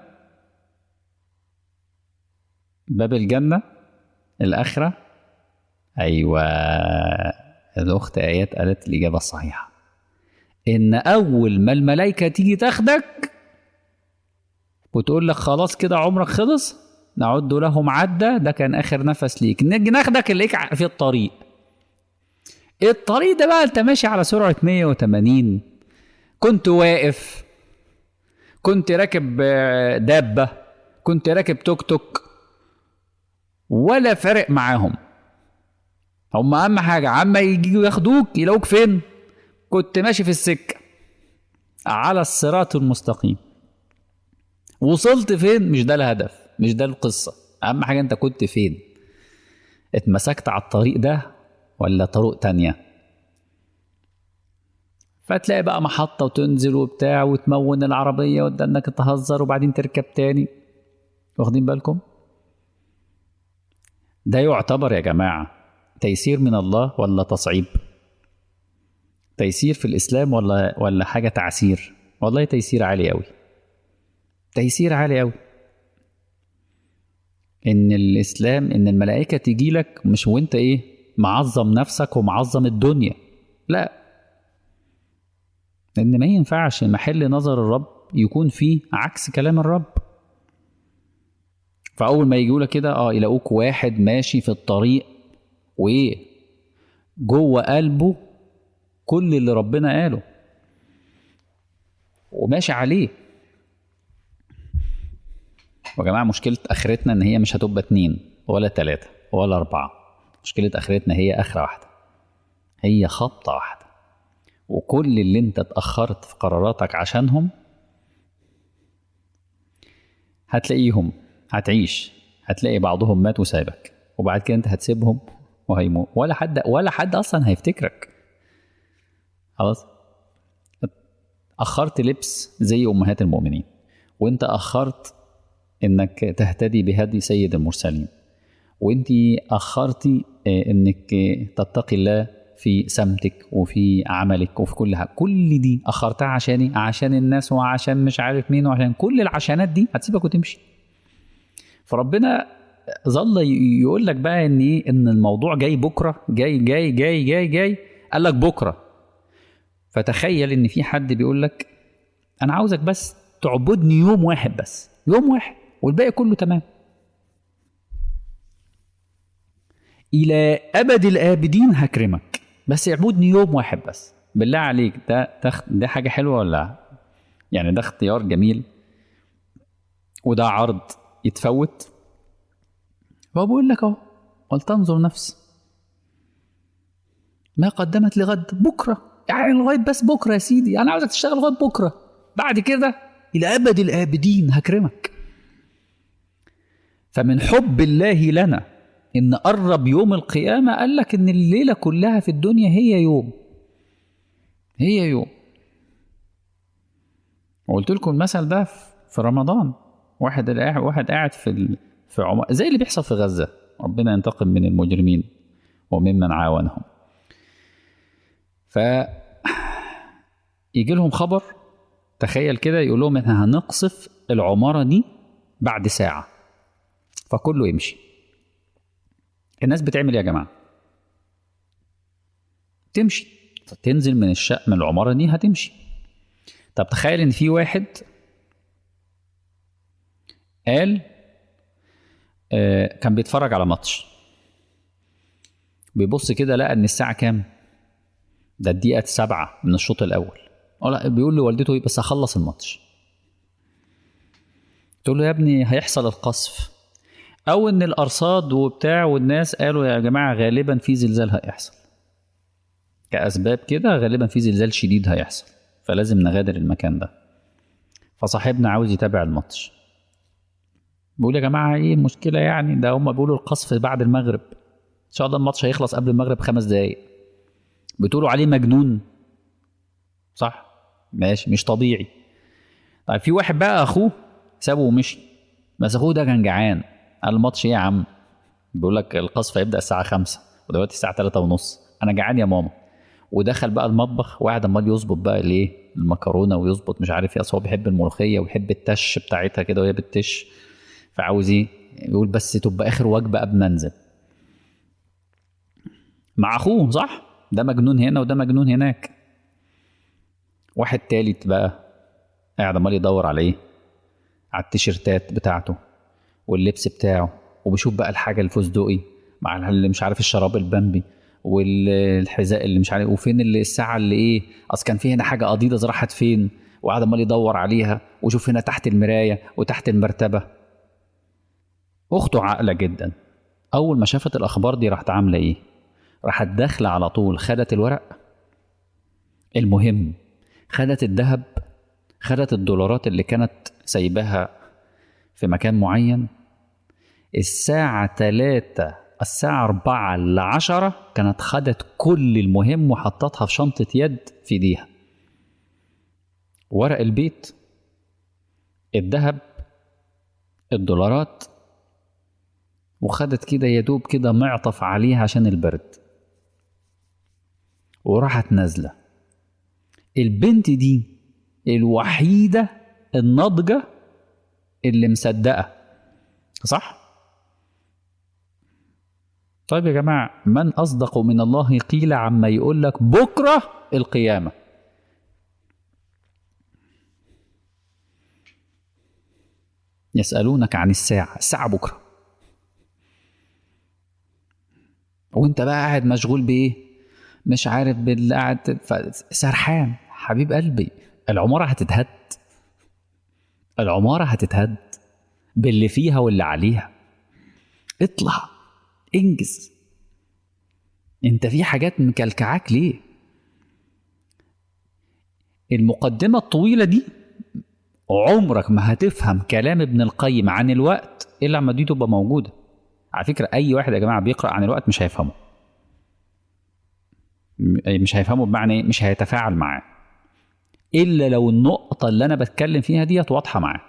باب الجنه الاخره ايوه الاخت ايات قالت الاجابه الصحيحه ان اول ما الملائكه تيجي تاخدك وتقول لك خلاص كده عمرك خلص نعد لهم عدة ده كان اخر نفس ليك نجي ناخدك اللي ليك في الطريق الطريق ده بقى انت ماشي على سرعة 180 كنت واقف كنت راكب آه، دابة كنت راكب توك توك ولا فارق معاهم هم اهم حاجة عما يجوا ياخدوك يلاقوك فين كنت ماشي في السكة على الصراط المستقيم وصلت فين مش ده الهدف مش ده القصة أهم حاجة أنت كنت فين اتمسكت على الطريق ده ولا طرق تانية فتلاقي بقى محطة وتنزل وبتاع وتمون العربية وده انك تهزر وبعدين تركب تاني واخدين بالكم ده يعتبر يا جماعة تيسير من الله ولا تصعيب تيسير في الإسلام ولا ولا حاجة تعسير والله تيسير عالي أوي تيسير عالي أوي إن الإسلام إن الملائكة تيجي لك مش وأنت إيه معظم نفسك ومعظم الدنيا لا لأن ما ينفعش محل نظر الرب يكون فيه عكس كلام الرب فأول ما يجوا لك كده اه يلاقوك واحد ماشي في الطريق وإيه جوه قلبه كل اللي ربنا قاله وماشي عليه يا جماعة مشكلة آخرتنا إن هي مش هتبقى اتنين ولا تلاتة ولا أربعة مشكلة آخرتنا هي آخرة واحدة هي خبطة واحدة وكل اللي انت اتأخرت في قراراتك عشانهم هتلاقيهم هتعيش هتلاقي بعضهم مات وسابك وبعد كده انت هتسيبهم وهيموت ولا حد ولا حد اصلا هيفتكرك خلاص اخرت لبس زي امهات المؤمنين وانت اخرت انك تهتدي بهدي سيد المرسلين وانت اخرتي انك تتقي الله في سمتك وفي عملك وفي كل حاجه كل دي اخرتها عشاني عشان الناس وعشان مش عارف مين وعشان كل العشانات دي هتسيبك وتمشي فربنا ظل يقول لك بقى ان ايه ان الموضوع جاي بكره جاي جاي جاي جاي جاي قال لك بكره فتخيل ان في حد بيقول لك انا عاوزك بس تعبدني يوم واحد بس يوم واحد والباقي كله تمام الى ابد الابدين هكرمك بس اعبدني يوم واحد بس بالله عليك ده ده, ده حاجه حلوه ولا يعني ده اختيار جميل وده عرض يتفوت هو بقول لك اهو ولتنظر نفس ما قدمت لغد بكره يعني لغايه بس بكره يا سيدي انا عاوزك تشتغل لغايه بكره بعد كده الى ابد الابدين هكرمك فمن حب الله لنا ان قرب يوم القيامه قال لك ان الليله كلها في الدنيا هي يوم هي يوم وقلت لكم المثل ده في رمضان واحد واحد قاعد في ال... في عم... زي اللي بيحصل في غزه ربنا ينتقم من المجرمين وممن عاونهم ف يجي لهم خبر تخيل كده يقول لهم احنا هنقصف العماره دي بعد ساعه فكله يمشي الناس بتعمل ايه يا جماعه تمشي تنزل من الشقه من العماره دي هتمشي طب تخيل ان في واحد قال آه كان بيتفرج على ماتش بيبص كده لقى ان الساعه كام ده الدقيقه سبعة من الشوط الاول لا بيقول لوالدته ايه بس هخلص الماتش تقول له يا ابني هيحصل القصف او ان الارصاد وبتاع والناس قالوا يا جماعه غالبا في زلزال هيحصل كاسباب كده غالبا في زلزال شديد هيحصل فلازم نغادر المكان ده فصاحبنا عاوز يتابع الماتش بيقول يا جماعه ايه المشكله يعني ده هم بيقولوا القصف بعد المغرب ان شاء الله الماتش هيخلص قبل المغرب بخمس دقايق بتقولوا عليه مجنون صح ماشي مش طبيعي طيب في واحد بقى اخوه سابه ومشي بس اخوه ده كان جعان قال الماتش ايه يا عم بيقول لك القصف هيبدا الساعه خمسة ودلوقتي الساعه تلاتة ونص انا جعان يا ماما ودخل بقى المطبخ وقعد عمال يظبط بقى الايه المكرونه ويظبط مش عارف ايه اصل هو بيحب الملوخيه ويحب التش بتاعتها كده وهي بتش فعاوز ايه يقول بس تبقى اخر وجبه قبل ما انزل مع اخوه صح ده مجنون هنا وده مجنون هناك واحد تالت بقى قاعد عمال يدور على ايه على التيشيرتات بتاعته واللبس بتاعه وبيشوف بقى الحاجه الفستقي مع اللي مش عارف الشراب البامبي والحذاء اللي مش عارف وفين اللي الساعه اللي ايه اصل كان في هنا حاجه اديداس راحت فين وقعد عمال يدور عليها وشوف هنا تحت المرايه وتحت المرتبه اخته عاقله جدا اول ما شافت الاخبار دي راحت عامله ايه راحت داخله على طول خدت الورق المهم خدت الذهب خدت الدولارات اللي كانت سايباها في مكان معين الساعة تلاتة الساعة أربعة لعشرة كانت خدت كل المهم وحطتها في شنطة يد في ايديها ورق البيت الذهب الدولارات وخدت كده يدوب كده معطف عليها عشان البرد وراحت نازلة البنت دي الوحيدة الناضجة اللي مصدقة صح؟ طيب يا جماعة من أصدق من الله قيل عما يقول لك بكرة القيامة يسألونك عن الساعة الساعة بكرة وانت بقى قاعد مشغول بإيه مش عارف باللي قاعد سرحان حبيب قلبي العمارة هتتهد العمارة هتتهد باللي فيها واللي عليها اطلع انجز انت في حاجات مكلكعاك ليه المقدمة الطويلة دي عمرك ما هتفهم كلام ابن القيم عن الوقت الا لما دي تبقى موجودة على فكرة أي واحد يا جماعة بيقرأ عن الوقت مش هيفهمه مش هيفهمه بمعنى ايه مش هيتفاعل معاه الا لو النقطه اللي انا بتكلم فيها ديت واضحه معاه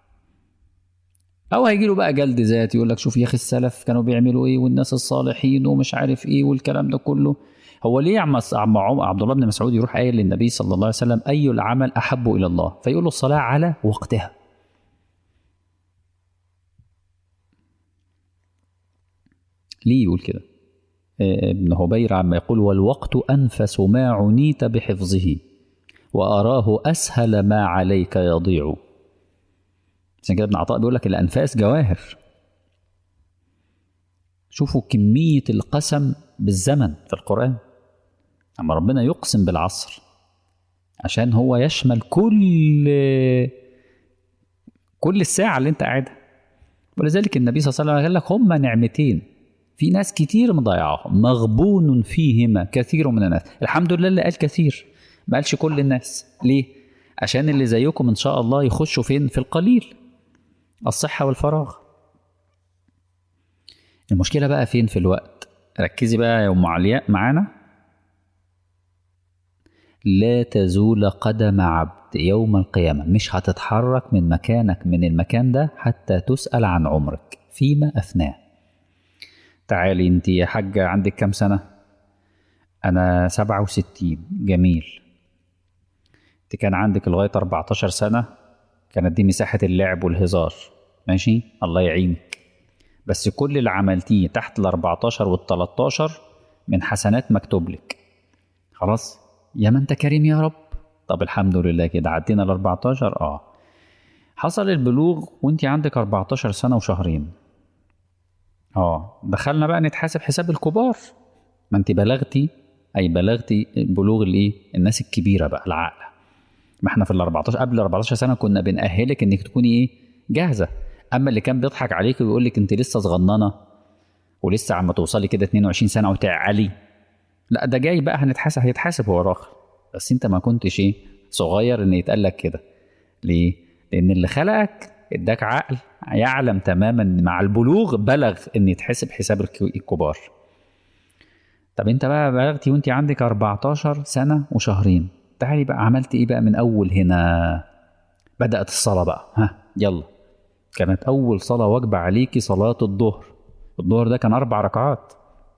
او هيجي له بقى جلد ذات يقول لك شوف يا اخي السلف كانوا بيعملوا ايه والناس الصالحين ومش عارف ايه والكلام ده كله هو ليه عم عم عبد الله بن مسعود يروح قايل للنبي صلى الله عليه وسلم اي العمل احب الى الله فيقول له الصلاه على وقتها ليه يقول كده ابن هبير عما يقول والوقت انفس ما عنيت بحفظه واراه اسهل ما عليك يضيع عشان كده ابن عطاء بيقول لك الانفاس جواهر شوفوا كمية القسم بالزمن في القرآن أما ربنا يقسم بالعصر عشان هو يشمل كل كل الساعة اللي أنت قاعدها ولذلك النبي صلى الله عليه وسلم قال لك هما نعمتين في ناس كتير مضيعاهم مغبون فيهما كثير من الناس الحمد لله اللي قال كثير ما قالش كل الناس ليه عشان اللي زيكم ان شاء الله يخشوا فين في القليل الصحة والفراغ المشكلة بقى فين في الوقت ركزي بقى يا ام علياء معانا لا تزول قدم عبد يوم القيامة مش هتتحرك من مكانك من المكان ده حتى تسأل عن عمرك فيما أثناه تعالي انت يا حاجة عندك كام سنة أنا سبعة وستين جميل انت كان عندك لغاية 14 سنة كانت دي مساحة اللعب والهزار ماشي الله يعينك بس كل اللي عملتيه تحت ال 14 وال 13 من حسنات مكتوب لك خلاص يا ما انت كريم يا رب طب الحمد لله كده عدينا ال 14 اه حصل البلوغ وانت عندك 14 سنة وشهرين اه دخلنا بقى نتحاسب حساب الكبار ما انت بلغتي اي بلغتي بلوغ الايه الناس الكبيره بقى العاقله ما احنا في ال 14 قبل ال 14 سنه كنا بنأهلك انك تكوني ايه جاهزه اما اللي كان بيضحك عليك ويقول لك انت لسه صغننه ولسه عم توصلي كده 22 سنه وتعلي لا ده جاي بقى هنتحاسب هيتحاسب هو راخر بس انت ما كنتش ايه صغير ان يتقال لك كده ليه لان اللي خلقك اداك عقل يعلم تماما ان مع البلوغ بلغ ان يتحسب حساب الكبار طب انت بقى بلغتي وانت عندك 14 سنه وشهرين تعالي بقى عملت ايه بقى من اول هنا بدات الصلاه بقى ها يلا كانت اول صلاه واجبه عليكي صلاه الظهر الظهر ده كان اربع ركعات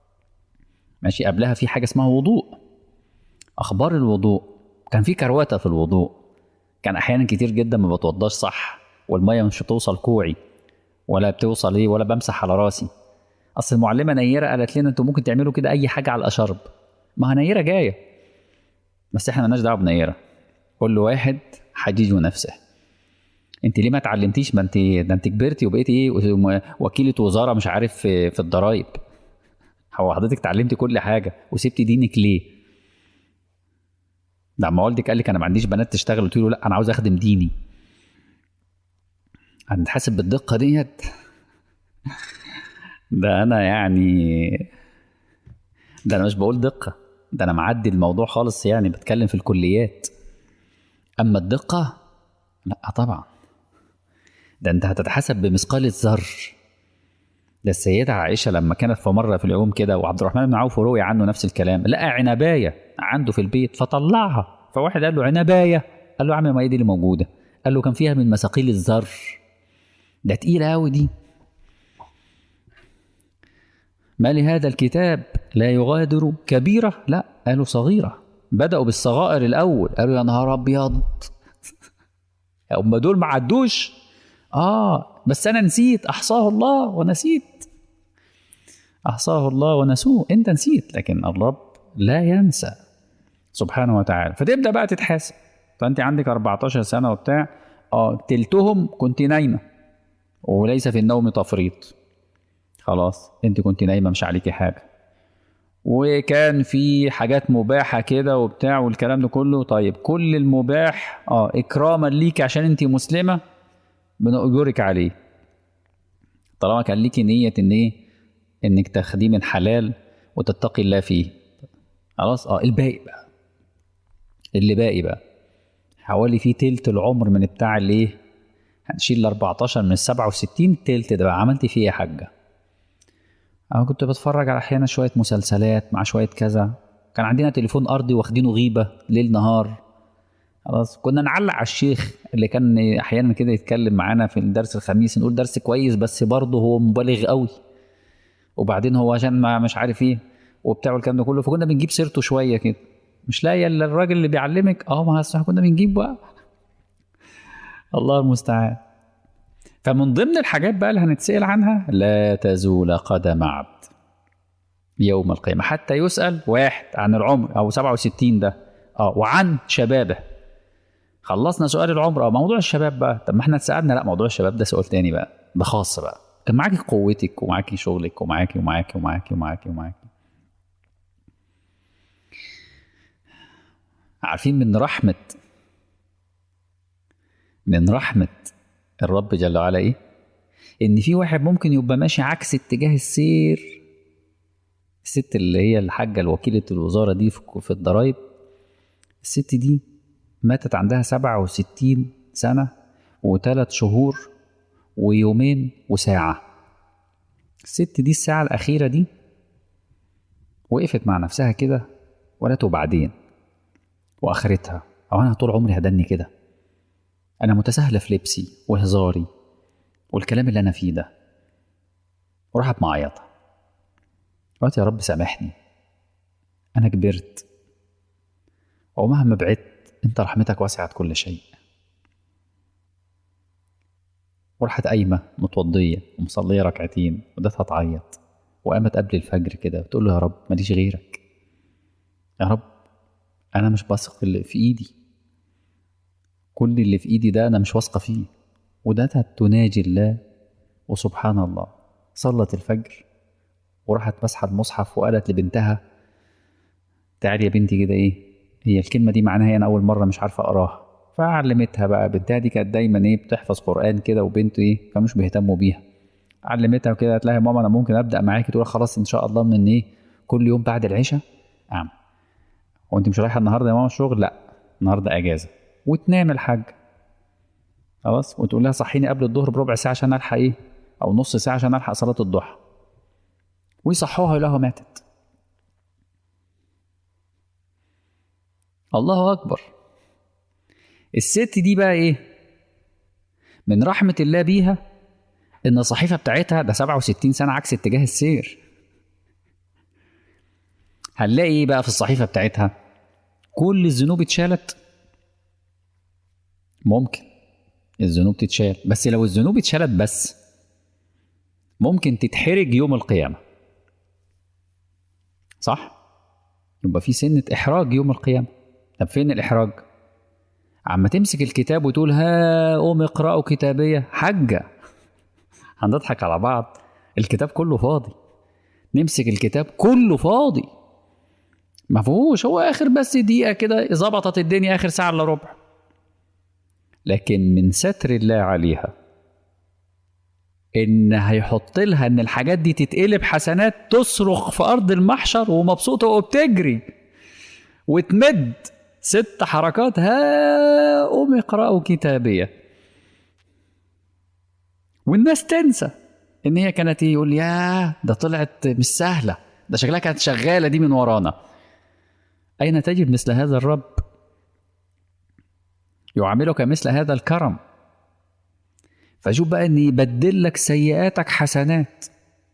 ماشي قبلها في حاجه اسمها وضوء اخبار الوضوء كان في كروته في الوضوء كان احيانا كتير جدا ما بتوضاش صح والميه مش بتوصل كوعي ولا بتوصل ايه ولا بمسح على راسي اصل المعلمه نيره قالت لنا انتوا ممكن تعملوا كده اي حاجه على الاشرب ما هي نيره جايه بس احنا مالناش دعوه بنيره كل واحد حجيج نفسه انت ليه ما اتعلمتيش ما انت ده انت كبرتي وبقيتي ايه وكيله وزاره مش عارف في, في الضرايب هو حضرتك اتعلمتي كل حاجه وسبتي دينك ليه ده لما والدك قال لك انا ما عنديش بنات تشتغل قلت له لا انا عاوز اخدم ديني هنتحاسب بالدقه ديت ده انا يعني ده انا مش بقول دقه ده انا معدي الموضوع خالص يعني بتكلم في الكليات اما الدقه لا طبعا ده انت هتتحسب بمثقال الذر ده السيدة عائشة لما كانت في مرة في اليوم كده وعبد الرحمن بن عوف روي عنه نفس الكلام لقى عنباية عنده في البيت فطلعها فواحد قال له عنباية قال له يا عم ما هي دي اللي موجودة قال له كان فيها من مثاقيل الذر ده تقيلة أوي دي ما لهذا الكتاب لا يغادر كبيرة لا قالوا صغيرة بدأوا بالصغائر الأول قالوا يا نهار أبيض هم دول ما عدوش آه بس أنا نسيت أحصاه الله ونسيت أحصاه الله ونسوه أنت نسيت لكن الرب لا ينسى سبحانه وتعالى فتبدأ بقى تتحاسب فأنت عندك 14 سنة وبتاع اه تلتهم كنت نايمة وليس في النوم تفريط خلاص انت كنت نايمه مش عليكي حاجه وكان في حاجات مباحه كده وبتاع والكلام ده كله طيب كل المباح اه اكراما ليكي عشان انت مسلمه بنأجرك عليه طالما كان ليكي نيه ان ايه انك تاخديه من حلال وتتقي الله فيه خلاص اه الباقي بقى اللي باقي بقى حوالي فيه تلت العمر من بتاع الايه هنشيل ال 14 من ال 67 تلت ده بقى عملتي فيه ايه يا حاجه انا كنت بتفرج على احيانا شويه مسلسلات مع شويه كذا كان عندنا تليفون ارضي واخدينه غيبه ليل نهار خلاص كنا نعلق على الشيخ اللي كان احيانا كده يتكلم معانا في الدرس الخميس نقول درس كويس بس برضه هو مبالغ قوي وبعدين هو عشان ما مش عارف ايه وبتاع والكلام ده كله فكنا بنجيب سيرته شويه كده مش لاقي الا الراجل اللي بيعلمك اه ما احنا كنا بنجيب بقى الله المستعان فمن ضمن الحاجات بقى اللي هنتسأل عنها لا تزول قدم عبد يوم القيامة حتى يسأل واحد عن العمر أو 67 ده اه وعن شبابه خلصنا سؤال العمر اه موضوع الشباب بقى طب ما احنا اتسألنا لا موضوع الشباب ده سؤال تاني بقى ده خاص بقى كان معاكي قوتك ومعاكي شغلك ومعاكي ومعاكي ومعاكي ومعاكي ومعاكي عارفين من رحمة من رحمة الرب جل وعلا ايه؟ ان في واحد ممكن يبقى ماشي عكس اتجاه السير الست اللي هي الحاجة الوكيلة الوزارة دي في الضرايب الست دي ماتت عندها سبعة وستين سنة وثلاث شهور ويومين وساعة الست دي الساعة الأخيرة دي وقفت مع نفسها كده وقالت وبعدين وآخرتها أو أنا طول عمري هدني كده أنا متساهلة في لبسي وهزاري والكلام اللي أنا فيه ده وراحت معيطة قالت يا رب سامحني أنا كبرت ومهما بعدت أنت رحمتك وسعت كل شيء وراحت قايمة متوضية ومصلية ركعتين ودتها تعيط وقامت قبل الفجر كده بتقول له يا رب ماليش غيرك يا رب أنا مش بثق في اللي في إيدي كل اللي في إيدي ده أنا مش واثقة فيه ودتها تناجي الله وسبحان الله صلت الفجر وراحت مسحة المصحف وقالت لبنتها تعالي يا بنتي كده إيه هي الكلمة دي معناها أنا أول مرة مش عارفة أقراها فعلمتها بقى بنتها دي كانت دايما ايه بتحفظ قران كده وبنته ايه كانوش بيهتموا بيها علمتها وكده قالت لها يا ماما انا ممكن ابدا معاكي تقول خلاص ان شاء الله من ايه كل يوم بعد العشاء اعمل هو انت مش رايحه النهارده يا ماما الشغل لا النهارده اجازه وتنام الحاج خلاص وتقول لها صحيني قبل الظهر بربع ساعه عشان الحق ايه او نص ساعه عشان الحق صلاه الضحى ويصحوها يلاقوها ماتت الله اكبر الست دي بقى ايه من رحمة الله بيها ان الصحيفة بتاعتها ده 67 سنة عكس اتجاه السير هنلاقي ايه بقى في الصحيفة بتاعتها كل الذنوب اتشالت ممكن الذنوب تتشال بس لو الذنوب اتشالت بس ممكن تتحرج يوم القيامة صح؟ يبقى في سنة إحراج يوم القيامة طب فين الإحراج؟ عما تمسك الكتاب وتقول ها قوم اقرأوا كتابية حجة هنضحك على بعض الكتاب كله فاضي نمسك الكتاب كله فاضي ما فيهوش هو اخر بس دقيقة كده ظبطت الدنيا اخر ساعة الا ربع لكن من ستر الله عليها ان هيحط لها ان الحاجات دي تتقلب حسنات تصرخ في ارض المحشر ومبسوطه وبتجري وتمد ست حركات ها قوم اقرأوا كتابية والناس تنسى ان هي كانت يقول يا ده طلعت مش سهلة ده شكلها كانت شغالة دي من ورانا أين تجد مثل هذا الرب يعاملك مثل هذا الكرم فشوف بقى ان يبدل لك سيئاتك حسنات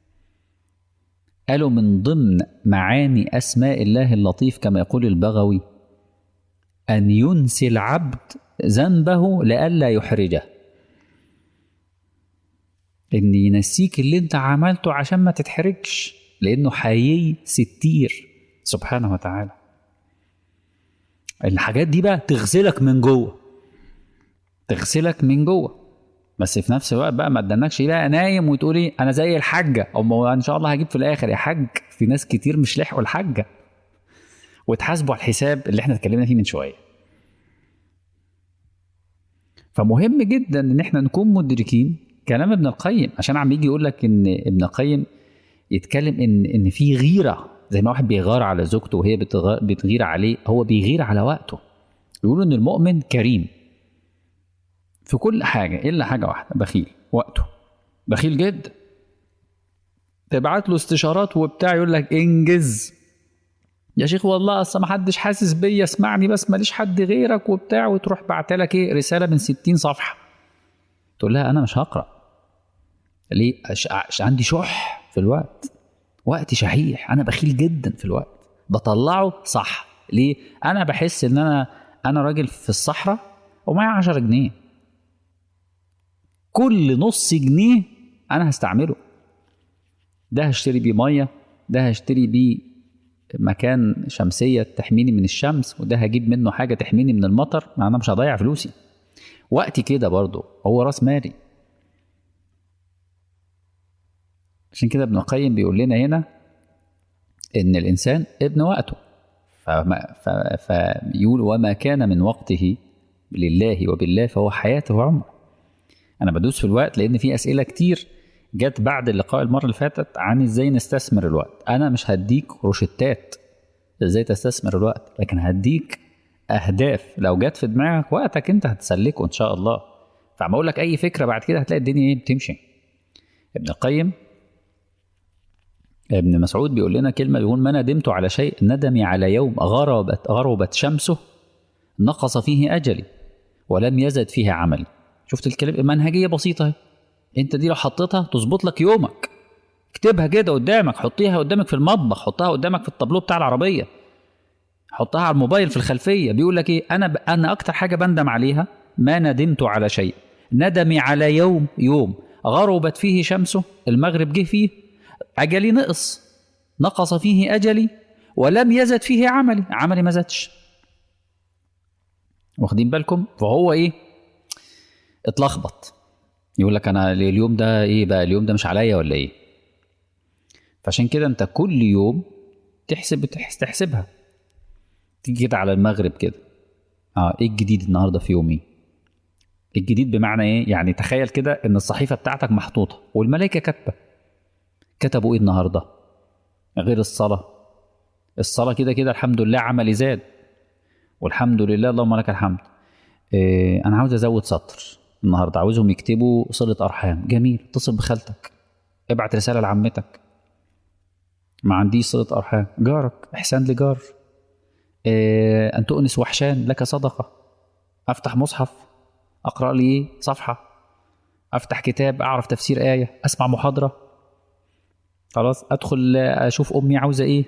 قالوا من ضمن معاني اسماء الله اللطيف كما يقول البغوي ان ينسي العبد ذنبه لئلا يحرجه ان ينسيك اللي انت عملته عشان ما تتحرجش لانه حيي ستير سبحانه وتعالى الحاجات دي بقى تغسلك من جوه تغسلك من جوه بس في نفس الوقت بقى ما ادانكش بقى نايم وتقولي انا زي الحاجه او ان شاء الله هجيب في الاخر يا حاج في ناس كتير مش لحقوا الحاجه وتحاسبوا على الحساب اللي احنا اتكلمنا فيه من شويه فمهم جدا ان احنا نكون مدركين كلام ابن القيم عشان عم يجي يقول لك ان ابن القيم يتكلم ان ان في غيره زي ما واحد بيغار على زوجته وهي بتغير عليه هو بيغير على وقته يقولوا ان المؤمن كريم في كل حاجه الا حاجه واحده بخيل وقته بخيل جدا تبعت له استشارات وبتاع يقول لك انجز يا شيخ والله اصل ما حدش حاسس بيا اسمعني بس ماليش حد غيرك وبتاع وتروح بعت لك ايه رساله من 60 صفحه تقول لها انا مش هقرا ليه أش... عندي شح في الوقت وقتي شحيح انا بخيل جدا في الوقت بطلعه صح ليه انا بحس ان انا انا راجل في الصحراء ومعايا 10 جنيه كل نص جنيه انا هستعمله ده هشتري بيه ميه ده هشتري بيه مكان شمسية تحميني من الشمس وده هجيب منه حاجة تحميني من المطر ما أنا مش هضيع فلوسي وقتي كده برضه هو راس مالي عشان كده ابن القيم بيقول لنا هنا ان الانسان ابن وقته فما ف... فيقول وما كان من وقته لله وبالله فهو حياته وعمره انا بدوس في الوقت لان في اسئله كتير جت بعد اللقاء المره اللي فاتت عن ازاي نستثمر الوقت انا مش هديك روشتات ازاي تستثمر الوقت لكن هديك اهداف لو جت في دماغك وقتك انت هتسلكه ان شاء الله فعم اقول لك اي فكره بعد كده هتلاقي الدنيا ايه بتمشي ابن القيم ابن مسعود بيقول لنا كلمه بيقول ما ندمت على شيء ندمي على يوم غربت غربت شمسه نقص فيه اجلي ولم يزد فيه عملي شفت الكلام منهجيه بسيطه اهي انت دي لو حطيتها تظبط لك يومك اكتبها كده قدامك حطيها قدامك في المطبخ حطها قدامك في الطابلو بتاع العربيه حطها على الموبايل في الخلفيه بيقول لك ايه انا ب... انا اكتر حاجه بندم عليها ما ندمت على شيء ندمي على يوم يوم غربت فيه شمسه المغرب جه فيه اجلي نقص نقص فيه اجلي ولم يزد فيه عملي عملي ما زادش واخدين بالكم فهو ايه اتلخبط يقول لك انا اليوم ده ايه بقى اليوم ده مش عليا ولا ايه فعشان كده انت كل يوم تحسب تحسبها تيجي كده على المغرب كده اه ايه الجديد النهارده في يومي الجديد بمعنى ايه يعني تخيل كده ان الصحيفه بتاعتك محطوطه والملائكه كاتبه كتبوا ايه النهارده غير الصلاه الصلاه كده كده الحمد لله عملي زاد والحمد لله اللهم لك الحمد إيه انا عاوز ازود سطر النهارده عاوزهم يكتبوا صله ارحام جميل اتصل بخالتك ابعت رساله لعمتك ما عنديش صله ارحام جارك احسان لجار إيه ان تؤنس وحشان لك صدقه افتح مصحف اقرا لي صفحه افتح كتاب اعرف تفسير ايه اسمع محاضره خلاص ادخل اشوف امي عاوزه ايه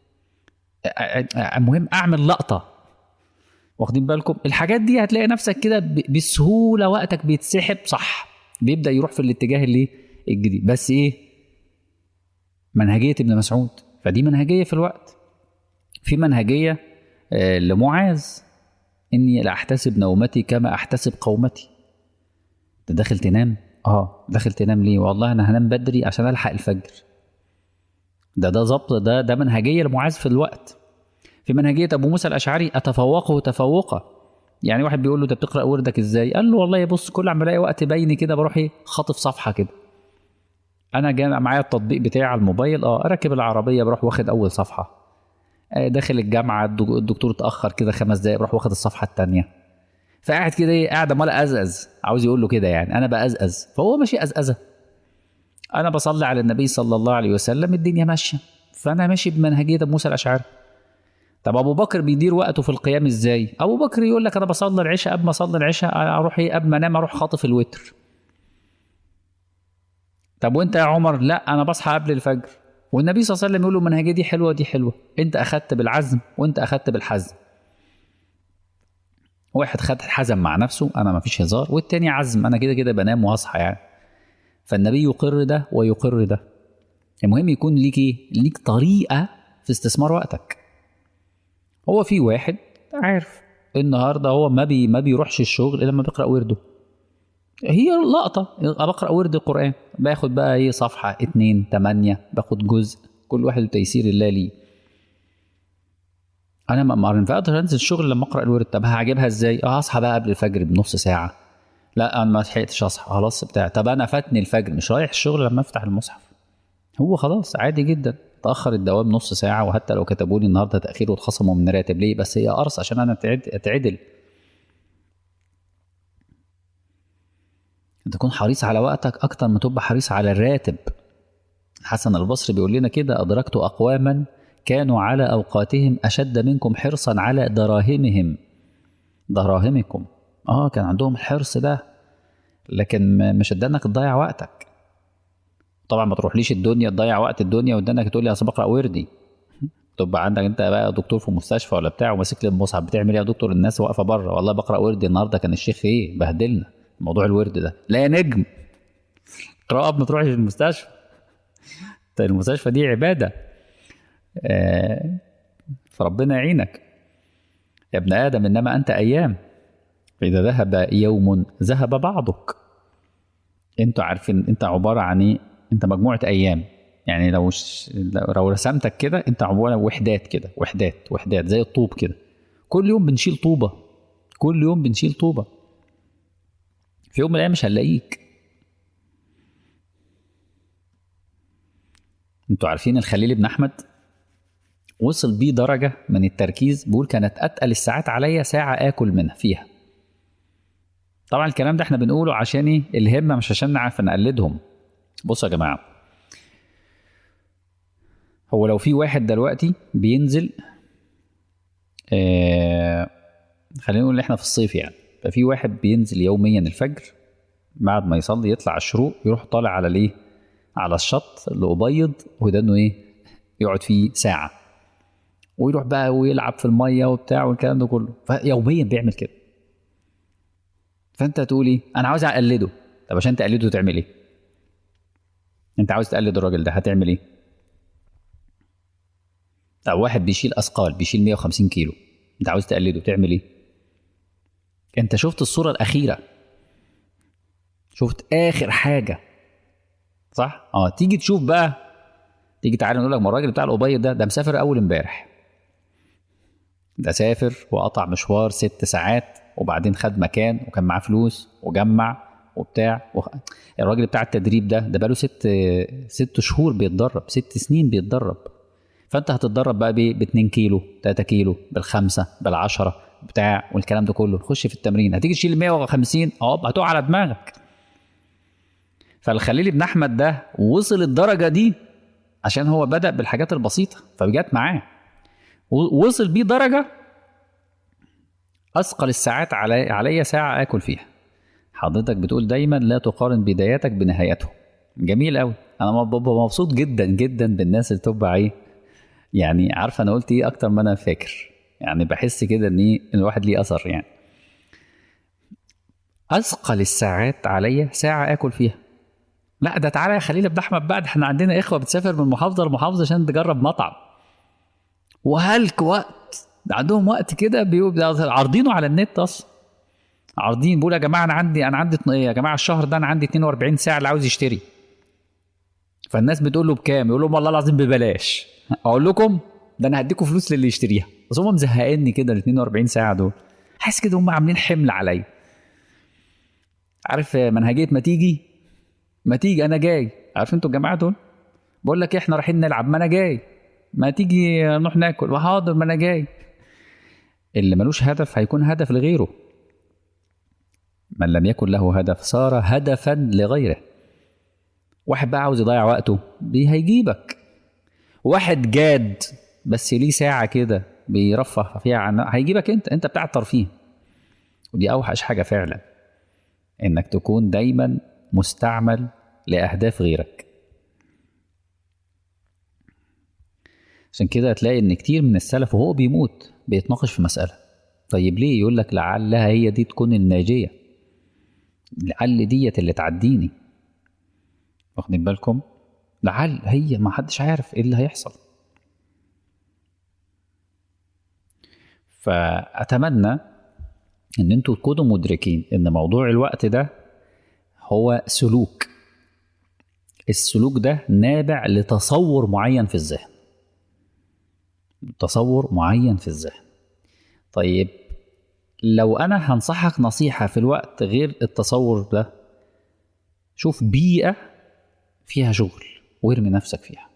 المهم اعمل لقطه واخدين بالكم الحاجات دي هتلاقي نفسك كده بسهوله وقتك بيتسحب صح بيبدا يروح في الاتجاه اللي الجديد بس ايه منهجيه ابن مسعود فدي منهجيه في الوقت في منهجيه آه لمعاذ اني لا احتسب نومتي كما احتسب قومتي انت داخل تنام اه داخل تنام ليه والله انا هنام بدري عشان الحق الفجر ده ده ظبط ده ده منهجيه لمعاذ في الوقت في منهجيه ابو موسى الاشعري اتفوقه تفوقا يعني واحد بيقول له انت بتقرا وردك ازاي قال له والله بص كل عم بلاقي وقت بيني كده بروح ايه خاطف صفحه كده انا جاي معايا التطبيق بتاعي على الموبايل اه راكب العربيه بروح واخد اول صفحه داخل الجامعه الدكتور اتاخر كده خمس دقايق بروح واخد الصفحه الثانيه فقاعد كده ايه قاعد عمال ازأز عاوز يقول له كده يعني انا بأزأز فهو ماشي أزأزة انا بصلي على النبي صلى الله عليه وسلم الدنيا ماشيه فانا ماشي بمنهجيه ابو موسى الاشعري طب ابو بكر بيدير وقته في القيام ازاي ابو بكر يقول لك انا بصلي العشاء قبل ما اصلي العشاء اروح ايه قبل ما انام اروح خاطف الوتر طب وانت يا عمر لا انا بصحى قبل الفجر والنبي صلى الله عليه وسلم يقول له المنهجيه دي حلوه دي حلوه انت اخدت بالعزم وانت اخدت بالحزم واحد خد حزم مع نفسه انا ما فيش هزار والتاني عزم انا كده كده بنام وهصحى يعني فالنبي يقر ده ويقر ده المهم يكون ليك ايه ليك طريقه في استثمار وقتك هو في واحد عارف النهارده هو ما بي ما بيروحش الشغل الا لما بيقرا ورده هي لقطه بقرا ورد القران باخد بقى ايه صفحه اتنين تمانية باخد جزء كل واحد تيسير الله ليه انا ما ينفعش انزل الشغل لما اقرا الورد طب هجيبها ازاي اه اصحى بقى قبل الفجر بنص ساعه لا انا ما لحقتش اصحى خلاص بتاع طب انا فاتني الفجر مش رايح الشغل لما افتح المصحف هو خلاص عادي جدا تاخر الدوام نص ساعه وحتى لو كتبوا لي النهارده تاخير واتخصموا من راتب ليه بس هي قرص عشان انا اتعدل تكون حريص على وقتك اكتر ما تبقى حريص على الراتب حسن البصري بيقول لنا كده ادركت اقواما كانوا على اوقاتهم اشد منكم حرصا على دراهمهم دراهمكم اه كان عندهم الحرص ده لكن مش ادانك تضيع وقتك طبعا ما تروحليش الدنيا تضيع وقت الدنيا وادانك تقول لي اصل بقرا وردي تبقى عندك انت بقى دكتور في مستشفى ولا بتاع وماسك لي المصحف بتعمل ايه يا دكتور الناس واقفه بره والله بقرا وردي النهارده كان الشيخ ايه بهدلنا موضوع الورد ده لا يا نجم قراءة ما تروحش المستشفى المستشفى دي عبادة آه فربنا يعينك يا ابن آدم إنما أنت أيام فإذا ذهب يوم ذهب بعضك أنتوا عارفين أنت عبارة عن إيه أنت مجموعة أيام يعني لو ش... لو رسمتك كده انت عباره وحدات كده وحدات وحدات زي الطوب كده كل يوم بنشيل طوبه كل يوم بنشيل طوبه في يوم من الايام مش هنلاقيك انتوا عارفين الخليل بن احمد وصل بيه درجه من التركيز بيقول كانت اتقل الساعات عليا ساعه اكل منها فيها طبعا الكلام ده احنا بنقوله عشان ايه الهمه مش عشان نعرف نقلدهم بصوا يا جماعه هو لو في واحد دلوقتي بينزل آه خلينا نقول ان احنا في الصيف يعني ففي واحد بينزل يوميا الفجر بعد ما يصلي يطلع على الشروق يروح طالع على الايه على الشط اللي ابيض وده انه ايه يقعد فيه ساعه ويروح بقى ويلعب في الميه وبتاع والكلام ده كله فيوميا بيعمل كده فانت تقول ايه انا عاوز اقلده طب عشان تقلده تعمل ايه انت عاوز تقلد الراجل ده هتعمل ايه طب واحد بيشيل اثقال بيشيل 150 كيلو انت عاوز تقلده تعمل ايه انت شفت الصوره الاخيره شفت اخر حاجه صح اه تيجي تشوف بقى تيجي تعالى نقول لك ما الراجل بتاع الابيض ده ده مسافر اول امبارح ده سافر وقطع مشوار ست ساعات وبعدين خد مكان وكان معاه فلوس وجمع وبتاع وخ... الراجل بتاع التدريب ده ده بقاله ست ست شهور بيتدرب ست سنين بيتدرب فانت هتتدرب بقى ب 2 كيلو 3 كيلو بالخمسه بالعشره بتاع والكلام ده كله تخش في التمرين هتيجي تشيل 150 اه هتقع على دماغك فالخليل بن احمد ده وصل الدرجه دي عشان هو بدا بالحاجات البسيطه فجت معاه وصل بيه درجه اثقل الساعات علي عليا ساعه اكل فيها حضرتك بتقول دايما لا تقارن بداياتك بنهايته جميل قوي انا ببقى مبسوط جدا جدا بالناس اللي تبقى ايه يعني عارفه انا قلت ايه اكتر ما انا فاكر يعني بحس كده ان ايه الواحد ليه اثر يعني اثقل الساعات عليا ساعه اكل فيها لا ده تعالى يا خليل بن احمد بقى احنا عندنا اخوه بتسافر من محافظه لمحافظه عشان تجرب مطعم وهلك وقت ده عندهم وقت كده عارضينه على النت اصلا عارضين بيقول يا جماعه انا عندي انا عندي يا جماعه الشهر ده انا عندي 42 ساعه اللي عاوز يشتري فالناس بتقول له بكام يقول لهم والله العظيم ببلاش اقول لكم ده انا هديكم فلوس للي يشتريها بس هم مزهقني كده ال 42 ساعه دول حاسس كده هم عاملين حمل عليا عارف منهجيه ما تيجي ما تيجي انا جاي عارف انتوا الجماعه دول بقول لك احنا رايحين نلعب ما انا جاي ما تيجي نروح ناكل حاضر ما انا جاي اللي ملوش هدف هيكون هدف لغيره من لم يكن له هدف صار هدفا لغيره واحد بقى عاوز يضيع وقته هيجيبك واحد جاد بس ليه ساعة كده بيرفه فيها عن هيجيبك انت انت بتاع الترفيه ودي اوحش حاجة فعلا انك تكون دايما مستعمل لأهداف غيرك عشان كده هتلاقي ان كتير من السلف وهو بيموت بيتناقش في مسألة طيب ليه يقول لك لعلها هي دي تكون الناجية لعل ديت اللي تعديني واخدين بالكم لعل هي ما حدش عارف ايه اللي هيحصل فأتمنى ان انتوا تكونوا مدركين ان موضوع الوقت ده هو سلوك السلوك ده نابع لتصور معين في الذهن تصور معين في الذهن طيب لو انا هنصحك نصيحه في الوقت غير التصور ده شوف بيئه فيها شغل وارمي نفسك فيها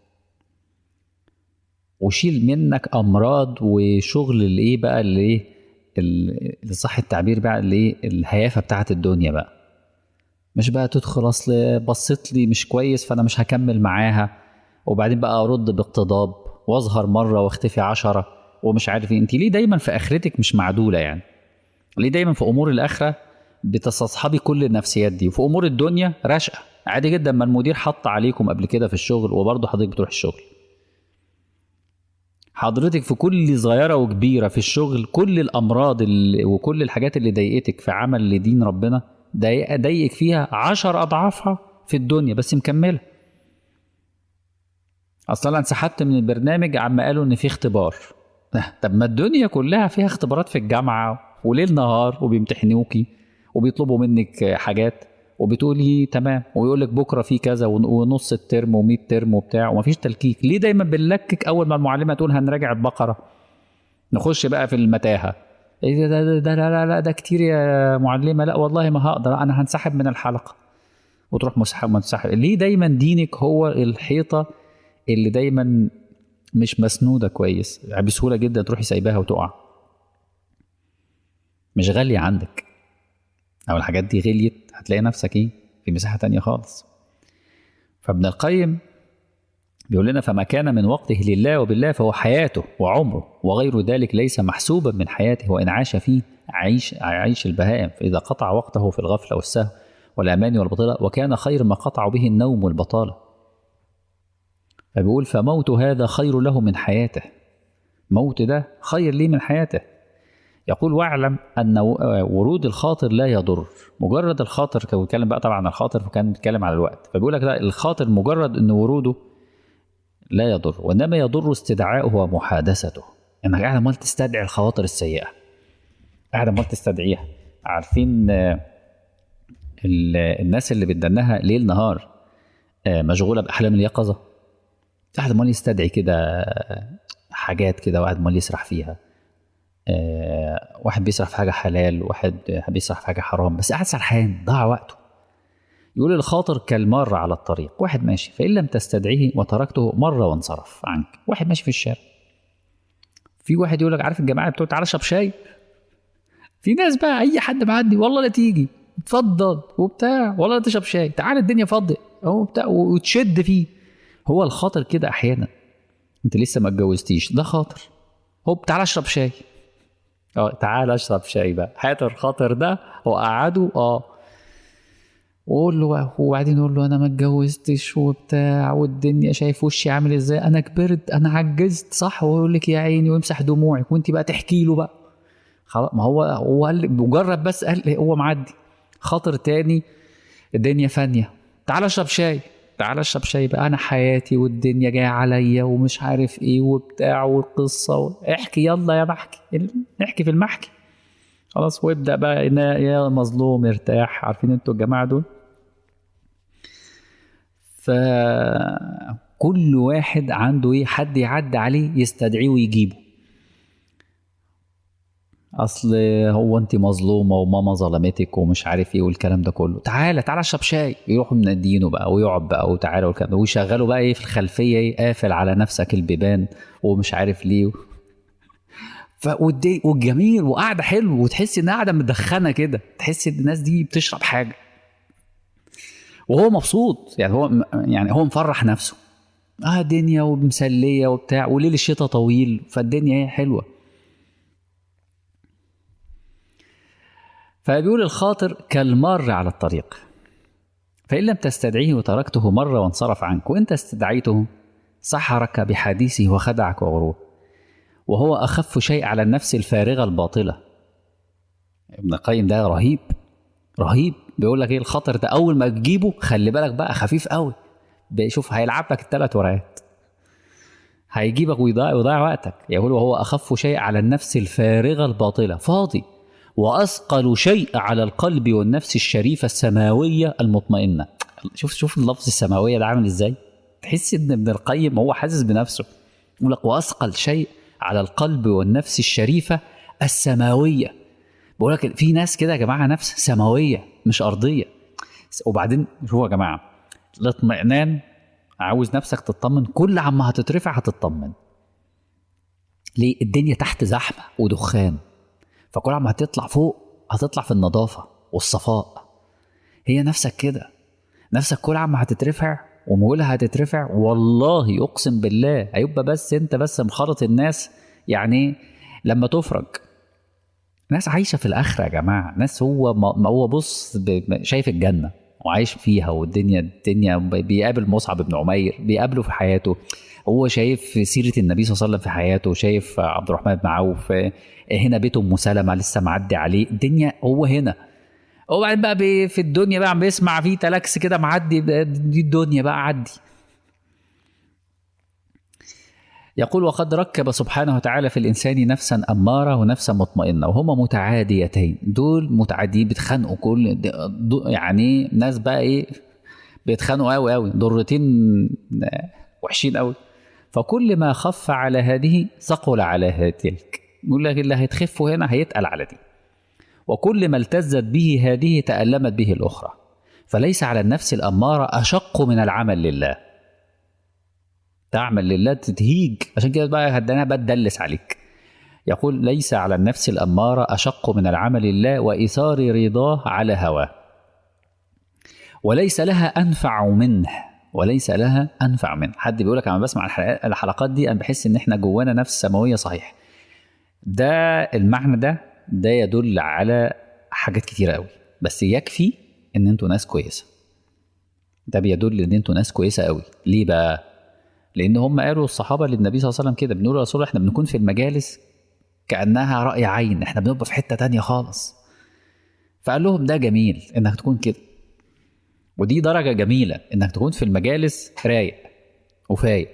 وشيل منك امراض وشغل الايه بقى اللي اللي صح التعبير بقى اللي الهيافه بتاعت الدنيا بقى مش بقى تدخل اصل بصيت لي مش كويس فانا مش هكمل معاها وبعدين بقى ارد باقتضاب واظهر مره واختفي عشرة ومش عارف ايه انت ليه دايما في اخرتك مش معدوله يعني ليه دايما في امور الاخره بتستصحبي كل النفسيات دي وفي امور الدنيا رشقه عادي جدا ما المدير حط عليكم قبل كده في الشغل وبرضه حضرتك بتروح الشغل حضرتك في كل صغيره وكبيره في الشغل كل الامراض اللي وكل الحاجات اللي ضايقتك في عمل لدين ربنا ضايقك فيها عشر اضعافها في الدنيا بس مكمله اصلا انا انسحبت من البرنامج عما قالوا ان في اختبار طب ما الدنيا كلها فيها اختبارات في الجامعه وليل نهار وبيمتحنوكي وبيطلبوا منك حاجات وبتقولي تمام ويقول لك بكره في كذا ون- ونص الترم و100 ترم وبتاع ومفيش تلكيك ليه دايما بنلكك اول ما المعلمه تقول هنراجع البقره نخش بقى في المتاهه ايه ده ده, ده لا لا لا ده كتير يا معلمه لا والله ما هقدر انا هنسحب من الحلقه وتروح مسحب منسحب ليه دايما دينك هو الحيطه اللي دايما مش مسنوده كويس يعني بسهوله جدا تروحي سايباها وتقع مش غاليه عندك او الحاجات دي غليت هتلاقي نفسك ايه في مساحه تانية خالص فابن القيم بيقول لنا فما كان من وقته لله وبالله فهو حياته وعمره وغير ذلك ليس محسوبا من حياته وان عاش فيه عيش عيش البهائم فاذا قطع وقته في الغفله والسهو والاماني والبطاله وكان خير ما قطع به النوم والبطاله فبيقول فموت هذا خير له من حياته موت ده خير ليه من حياته يقول واعلم ان ورود الخاطر لا يضر مجرد الخاطر كان بيتكلم بقى طبعا عن الخاطر فكان بيتكلم على الوقت فبيقول لك لا الخاطر مجرد ان وروده لا يضر وانما يضر استدعاؤه ومحادثته انك قاعد عمال تستدعي الخواطر السيئه قاعد عمال تستدعيها عارفين آه، ال- الناس اللي بتدنها ليل نهار آه، مشغوله باحلام اليقظه قاعد عمال يستدعي كده آه، حاجات كده وقاعد عمال يسرح فيها آه، واحد بيسرح في حاجه حلال واحد بيسرح في حاجه حرام بس قاعد سرحان ضاع وقته يقول الخاطر كالمر على الطريق واحد ماشي فإن لم تستدعيه وتركته مرة وانصرف عنك واحد ماشي في الشارع في واحد يقول لك عارف الجماعة بتوع تعالى اشرب شاي في ناس بقى أي حد معدي والله لا تيجي اتفضل وبتاع والله لا تشرب شاي تعالى الدنيا فاضية اهو بتاع وتشد فيه هو الخاطر كده أحيانا أنت لسه ما اتجوزتيش ده خاطر هوب تعالى اشرب شاي اه تعالى اشرب شاي بقى هات الخاطر ده وقعده اه وقول له بقى وبعدين يقول له انا ما اتجوزتش وبتاع والدنيا شايف وشي عامل ازاي انا كبرت انا عجزت صح ويقول لك يا عيني ويمسح دموعك وانت بقى تحكي له بقى خلاص ما هو هو قال لك مجرد بس قال هو معدي خاطر تاني الدنيا فانيه تعال اشرب شاي تعال اشرب شاي بقى انا حياتي والدنيا جايه عليا ومش عارف ايه وبتاع والقصه و... احكي يلا يا محكي نحكي في المحكي خلاص وابدا بقى إن يا مظلوم ارتاح عارفين انتوا الجماعه دول فكل واحد عنده ايه حد يعدي عليه يستدعيه ويجيبه اصل هو انت مظلومه وماما ظلمتك ومش عارف ايه والكلام ده كله تعالى تعالى اشرب شاي يروحوا منادينه بقى ويقعد بقى وتعالى والكلام ده ويشغلوا بقى ايه في الخلفيه ايه قافل على نفسك البيبان ومش عارف ليه ف والدي- والجميل وقاعده حلو وتحس انها قاعده مدخنه كده تحس ان الناس دي بتشرب حاجه وهو مبسوط يعني هو يعني هو مفرح نفسه اه دنيا ومسليه وبتاع وليل الشتاء طويل فالدنيا هي حلوه فبيقول الخاطر كالمار على الطريق فإن لم تستدعيه وتركته مرة وانصرف عنك وإنت استدعيته سحرك بحديثه وخدعك وغرور وهو أخف شيء على النفس الفارغة الباطلة ابن القيم ده رهيب رهيب بيقول لك ايه الخطر ده اول ما تجيبه خلي بالك بقى خفيف قوي شوف هيلعب لك الثلاث ورقات هيجيبك ويضيع ويضيع وقتك يقول وهو اخف شيء على النفس الفارغه الباطله فاضي واثقل شيء على القلب والنفس الشريفه السماويه المطمئنه شوف شوف اللفظ السماويه ده عامل ازاي تحس ان ابن القيم هو حاسس بنفسه يقول لك واثقل شيء على القلب والنفس الشريفه السماويه بقول لك في ناس كده يا جماعه نفس سماويه مش ارضيه وبعدين شوفوا يا جماعه الاطمئنان عاوز نفسك تطمن كل عما هتترفع هتطمن ليه الدنيا تحت زحمه ودخان فكل عما هتطلع فوق هتطلع في النظافه والصفاء هي نفسك كده نفسك كل عما هتترفع ومولها هتترفع والله اقسم بالله هيبقى بس انت بس مخرط الناس يعني لما تفرج ناس عايشه في الاخره يا جماعه ناس هو ما هو بص شايف الجنه وعايش فيها والدنيا الدنيا بيقابل مصعب بن عمير بيقابله في حياته هو شايف سيره النبي صلى الله عليه وسلم في حياته شايف عبد الرحمن بن عوف هنا بيت ام سلمه لسه معدي عليه الدنيا هو هنا وبعدين بقى في الدنيا بقى عم بيسمع فيه تلاكس كده معدي دي الدنيا بقى عدي يقول وقد ركب سبحانه وتعالى في الإنسان نفسا أمارة ونفسا مطمئنة وهما متعاديتين دول متعاديين بيتخانقوا كل يعني ناس بقى إيه بيتخانقوا قوي قوي ضرتين وحشين قوي فكل ما خف على هذه ثقل على تلك يقول لك اللي هيتخف هنا هيتقل على دي وكل ما التزت به هذه تألمت به الأخرى فليس على النفس الأمارة أشق من العمل لله تعمل لله تتهيج عشان كده بقى هدانا بقى تدلس عليك يقول ليس على النفس الأمارة أشق من العمل لله وإثار رضاه على هواه وليس لها أنفع منه وليس لها أنفع منه حد بيقول لك أنا بسمع الحلقات دي أنا بحس إن إحنا جوانا نفس سماوية صحيح ده المعنى ده ده يدل على حاجات كتيرة قوي بس يكفي إن أنتوا ناس كويسة ده بيدل إن أنتوا ناس كويسة قوي ليه بقى؟ لان هم قالوا الصحابه للنبي صلى الله عليه وسلم كده بنقول يا رسول الله احنا بنكون في المجالس كانها راي عين احنا بنبقى في حته تانية خالص فقال لهم ده جميل انك تكون كده ودي درجه جميله انك تكون في المجالس رايق وفايق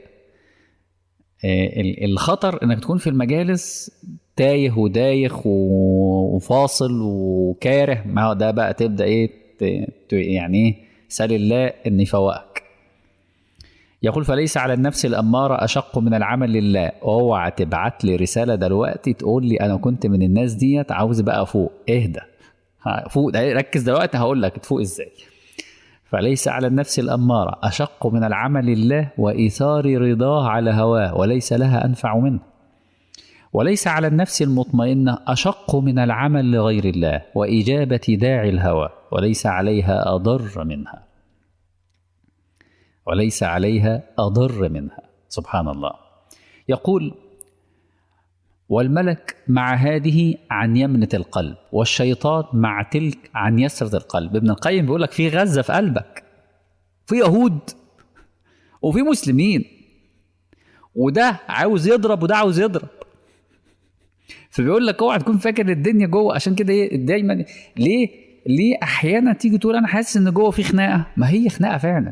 الخطر انك تكون في المجالس تايه ودايخ وفاصل وكاره ما هو ده بقى تبدا ايه يعني ايه سال الله ان يفوقك يقول فليس على النفس الأمارة أشق من العمل لله اوعى تبعت لي رسالة دلوقتي تقول لي أنا كنت من الناس ديت عاوز بقى فوق اهدى فوق ده ركز دلوقتي هقول لك تفوق ازاي فليس على النفس الأمارة أشق من العمل لله وإيثار رضاه على هواه وليس لها أنفع منه وليس على النفس المطمئنة أشق من العمل لغير الله وإجابة داعي الهوى وليس عليها أضر منها وليس عليها أضر منها سبحان الله يقول والملك مع هذه عن يمنة القلب والشيطان مع تلك عن يسرة القلب ابن القيم بيقول لك في غزة في قلبك في يهود وفي مسلمين وده عاوز يضرب وده عاوز يضرب فبيقول لك اوعى تكون فاكر الدنيا جوه عشان كده ايه دايما ليه ليه احيانا تيجي تقول انا حاسس ان جوه في خناقه ما هي خناقه فعلا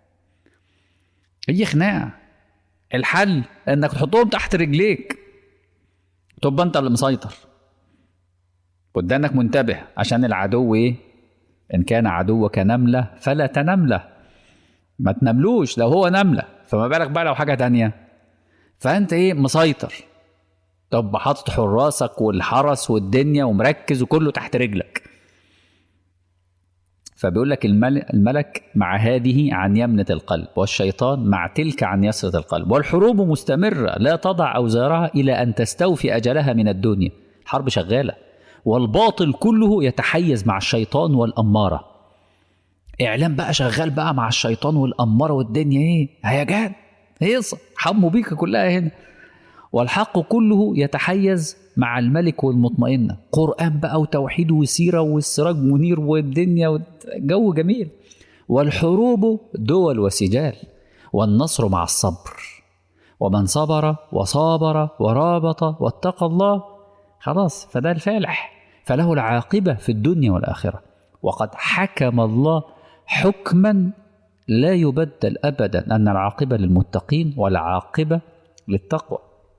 هي خناقه الحل انك تحطهم تحت رجليك تبقى انت اللي مسيطر ودانك منتبه عشان العدو ايه ان كان عدوك نمله فلا تنمله ما تنملوش لو هو نمله فما بالك بقى لو حاجه تانية فانت ايه مسيطر طب حاطط حراسك والحرس والدنيا ومركز وكله تحت رجلك فبيقول لك الملك مع هذه عن يمنة القلب والشيطان مع تلك عن يسرة القلب والحروب مستمرة لا تضع أوزارها إلى أن تستوفي أجلها من الدنيا حرب شغالة والباطل كله يتحيز مع الشيطان والأمارة إعلام بقى شغال بقى مع الشيطان والأمارة والدنيا إيه هيجان هيصة حموا بيك كلها هنا والحق كله يتحيز مع الملك والمطمئنة قرآن بقى وتوحيد وسيرة والسراج منير والدنيا جو جميل والحروب دول وسجال والنصر مع الصبر ومن صبر وصابر ورابط واتقى الله خلاص فده الفالح فله العاقبة في الدنيا والآخرة وقد حكم الله حكما لا يبدل أبدا أن العاقبة للمتقين والعاقبة للتقوى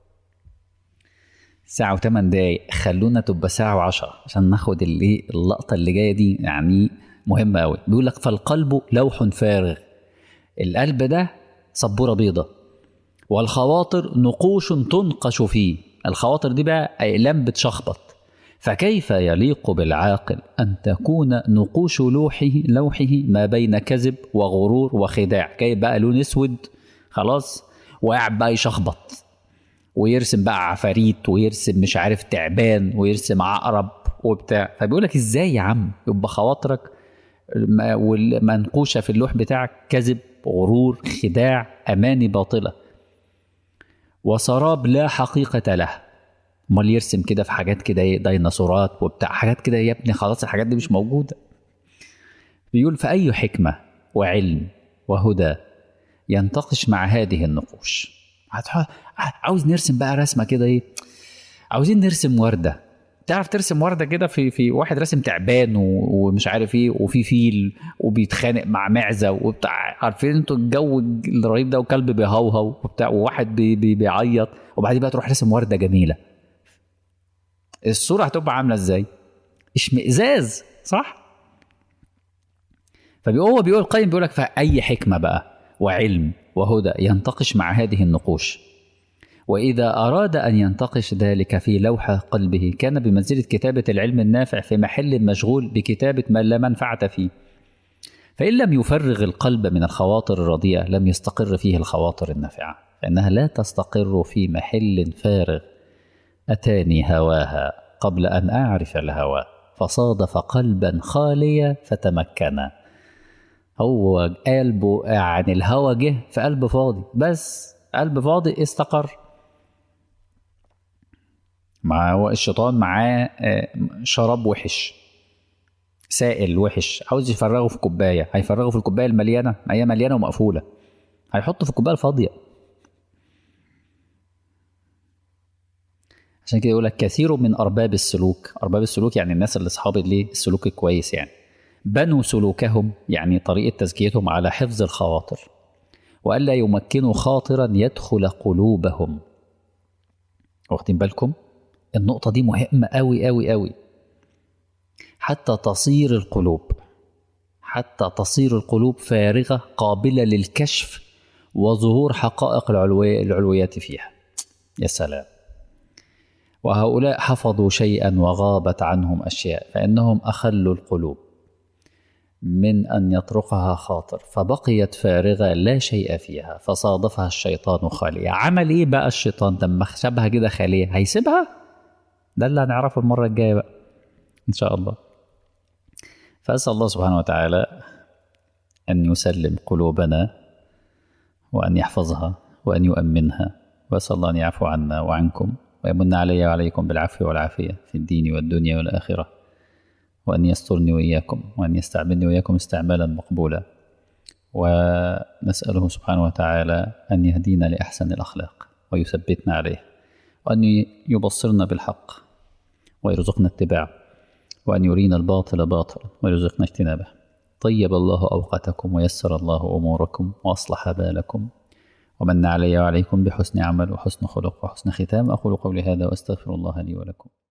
ساعة وثمان دقايق خلونا تبقى ساعة وعشرة عشان ناخد اللي اللقطة اللي جاية دي يعني مهمة أوي بيقول لك فالقلب لوح فارغ القلب ده سبورة بيضة والخواطر نقوش تنقش فيه الخواطر دي بقى أقلام بتشخبط فكيف يليق بالعاقل أن تكون نقوش لوحه لوحه ما بين كذب وغرور وخداع كيف بقى لون اسود خلاص وقاعد بقى يشخبط ويرسم بقى عفاريت ويرسم مش عارف تعبان ويرسم عقرب وبتاع فبيقول لك ازاي يا عم يبقى خواطرك والمنقوشه في اللوح بتاعك كذب غرور خداع اماني باطله وسراب لا حقيقه له امال يرسم كده في حاجات كده ايه ديناصورات وبتاع حاجات كده يا ابني خلاص الحاجات دي مش موجوده بيقول فأي حكمة وعلم وهدى ينتقش مع هذه النقوش عاوز نرسم بقى رسمه كده ايه عاوزين نرسم ورده تعرف ترسم ورده كده في في واحد راسم تعبان و- ومش عارف ايه وفي فيل وبيتخانق مع معزه وبتاع عارفين انتوا الجو الرهيب ده وكلب بيهوهو وبتاع وواحد بي بي بيعيط وبعدين بقى تروح راسم ورده جميله الصوره هتبقى عامله ازاي؟ اشمئزاز صح؟ فبيقول هو بيقول القيم بيقول لك فأي حكمة بقى وعلم وهدى ينتقش مع هذه النقوش وإذا أراد أن ينتقش ذلك في لوح قلبه كان بمنزلة كتابة العلم النافع في محل مشغول بكتابة ما لا منفعة فيه فإن لم يفرغ القلب من الخواطر الرديئة لم يستقر فيه الخواطر النافعة فإنها لا تستقر في محل فارغ أتاني هواها قبل أن أعرف الهوى فصادف قلبا خاليا فتمكن هو قلبه عن الهوى جه في قلب فاضي بس قلب فاضي استقر مع هو الشيطان معاه آه، شراب وحش سائل وحش عاوز يفرغه في كوبايه هيفرغه في الكوبايه المليانه ما هي مليانه ومقفوله هيحطه في الكوبايه الفاضيه عشان كده يقول لك كثير من ارباب السلوك ارباب السلوك يعني الناس اللي اصحاب ليه السلوك الكويس يعني بنوا سلوكهم يعني طريقه تزكيتهم على حفظ الخواطر والا يمكنوا خاطرا يدخل قلوبهم واخدين بالكم النقطه دي مهمه قوي قوي قوي حتى تصير القلوب حتى تصير القلوب فارغه قابله للكشف وظهور حقائق العلوية العلويات فيها يا سلام وهؤلاء حفظوا شيئا وغابت عنهم اشياء فانهم اخلوا القلوب من ان يطرقها خاطر فبقيت فارغه لا شيء فيها فصادفها الشيطان خاليه عمل ايه بقى الشيطان لما شبها كده خاليه هيسيبها ده اللي هنعرفه المره الجايه بقى ان شاء الله فاسال الله سبحانه وتعالى ان يسلم قلوبنا وان يحفظها وان يؤمنها واسال الله ان يعفو عنا وعنكم ويمن علي وعليكم بالعفو والعافيه في الدين والدنيا والاخره وأن يسترني وإياكم وأن يستعملني وإياكم استعمالا مقبولا ونسأله سبحانه وتعالى أن يهدينا لأحسن الأخلاق ويثبتنا عليه وأن يبصرنا بالحق ويرزقنا اتباعه وأن يرينا الباطل باطلا ويرزقنا اجتنابه طيب الله أوقاتكم ويسر الله أموركم وأصلح بالكم ومن علي وعليكم بحسن عمل وحسن خلق وحسن ختام أقول قولي هذا وأستغفر الله لي ولكم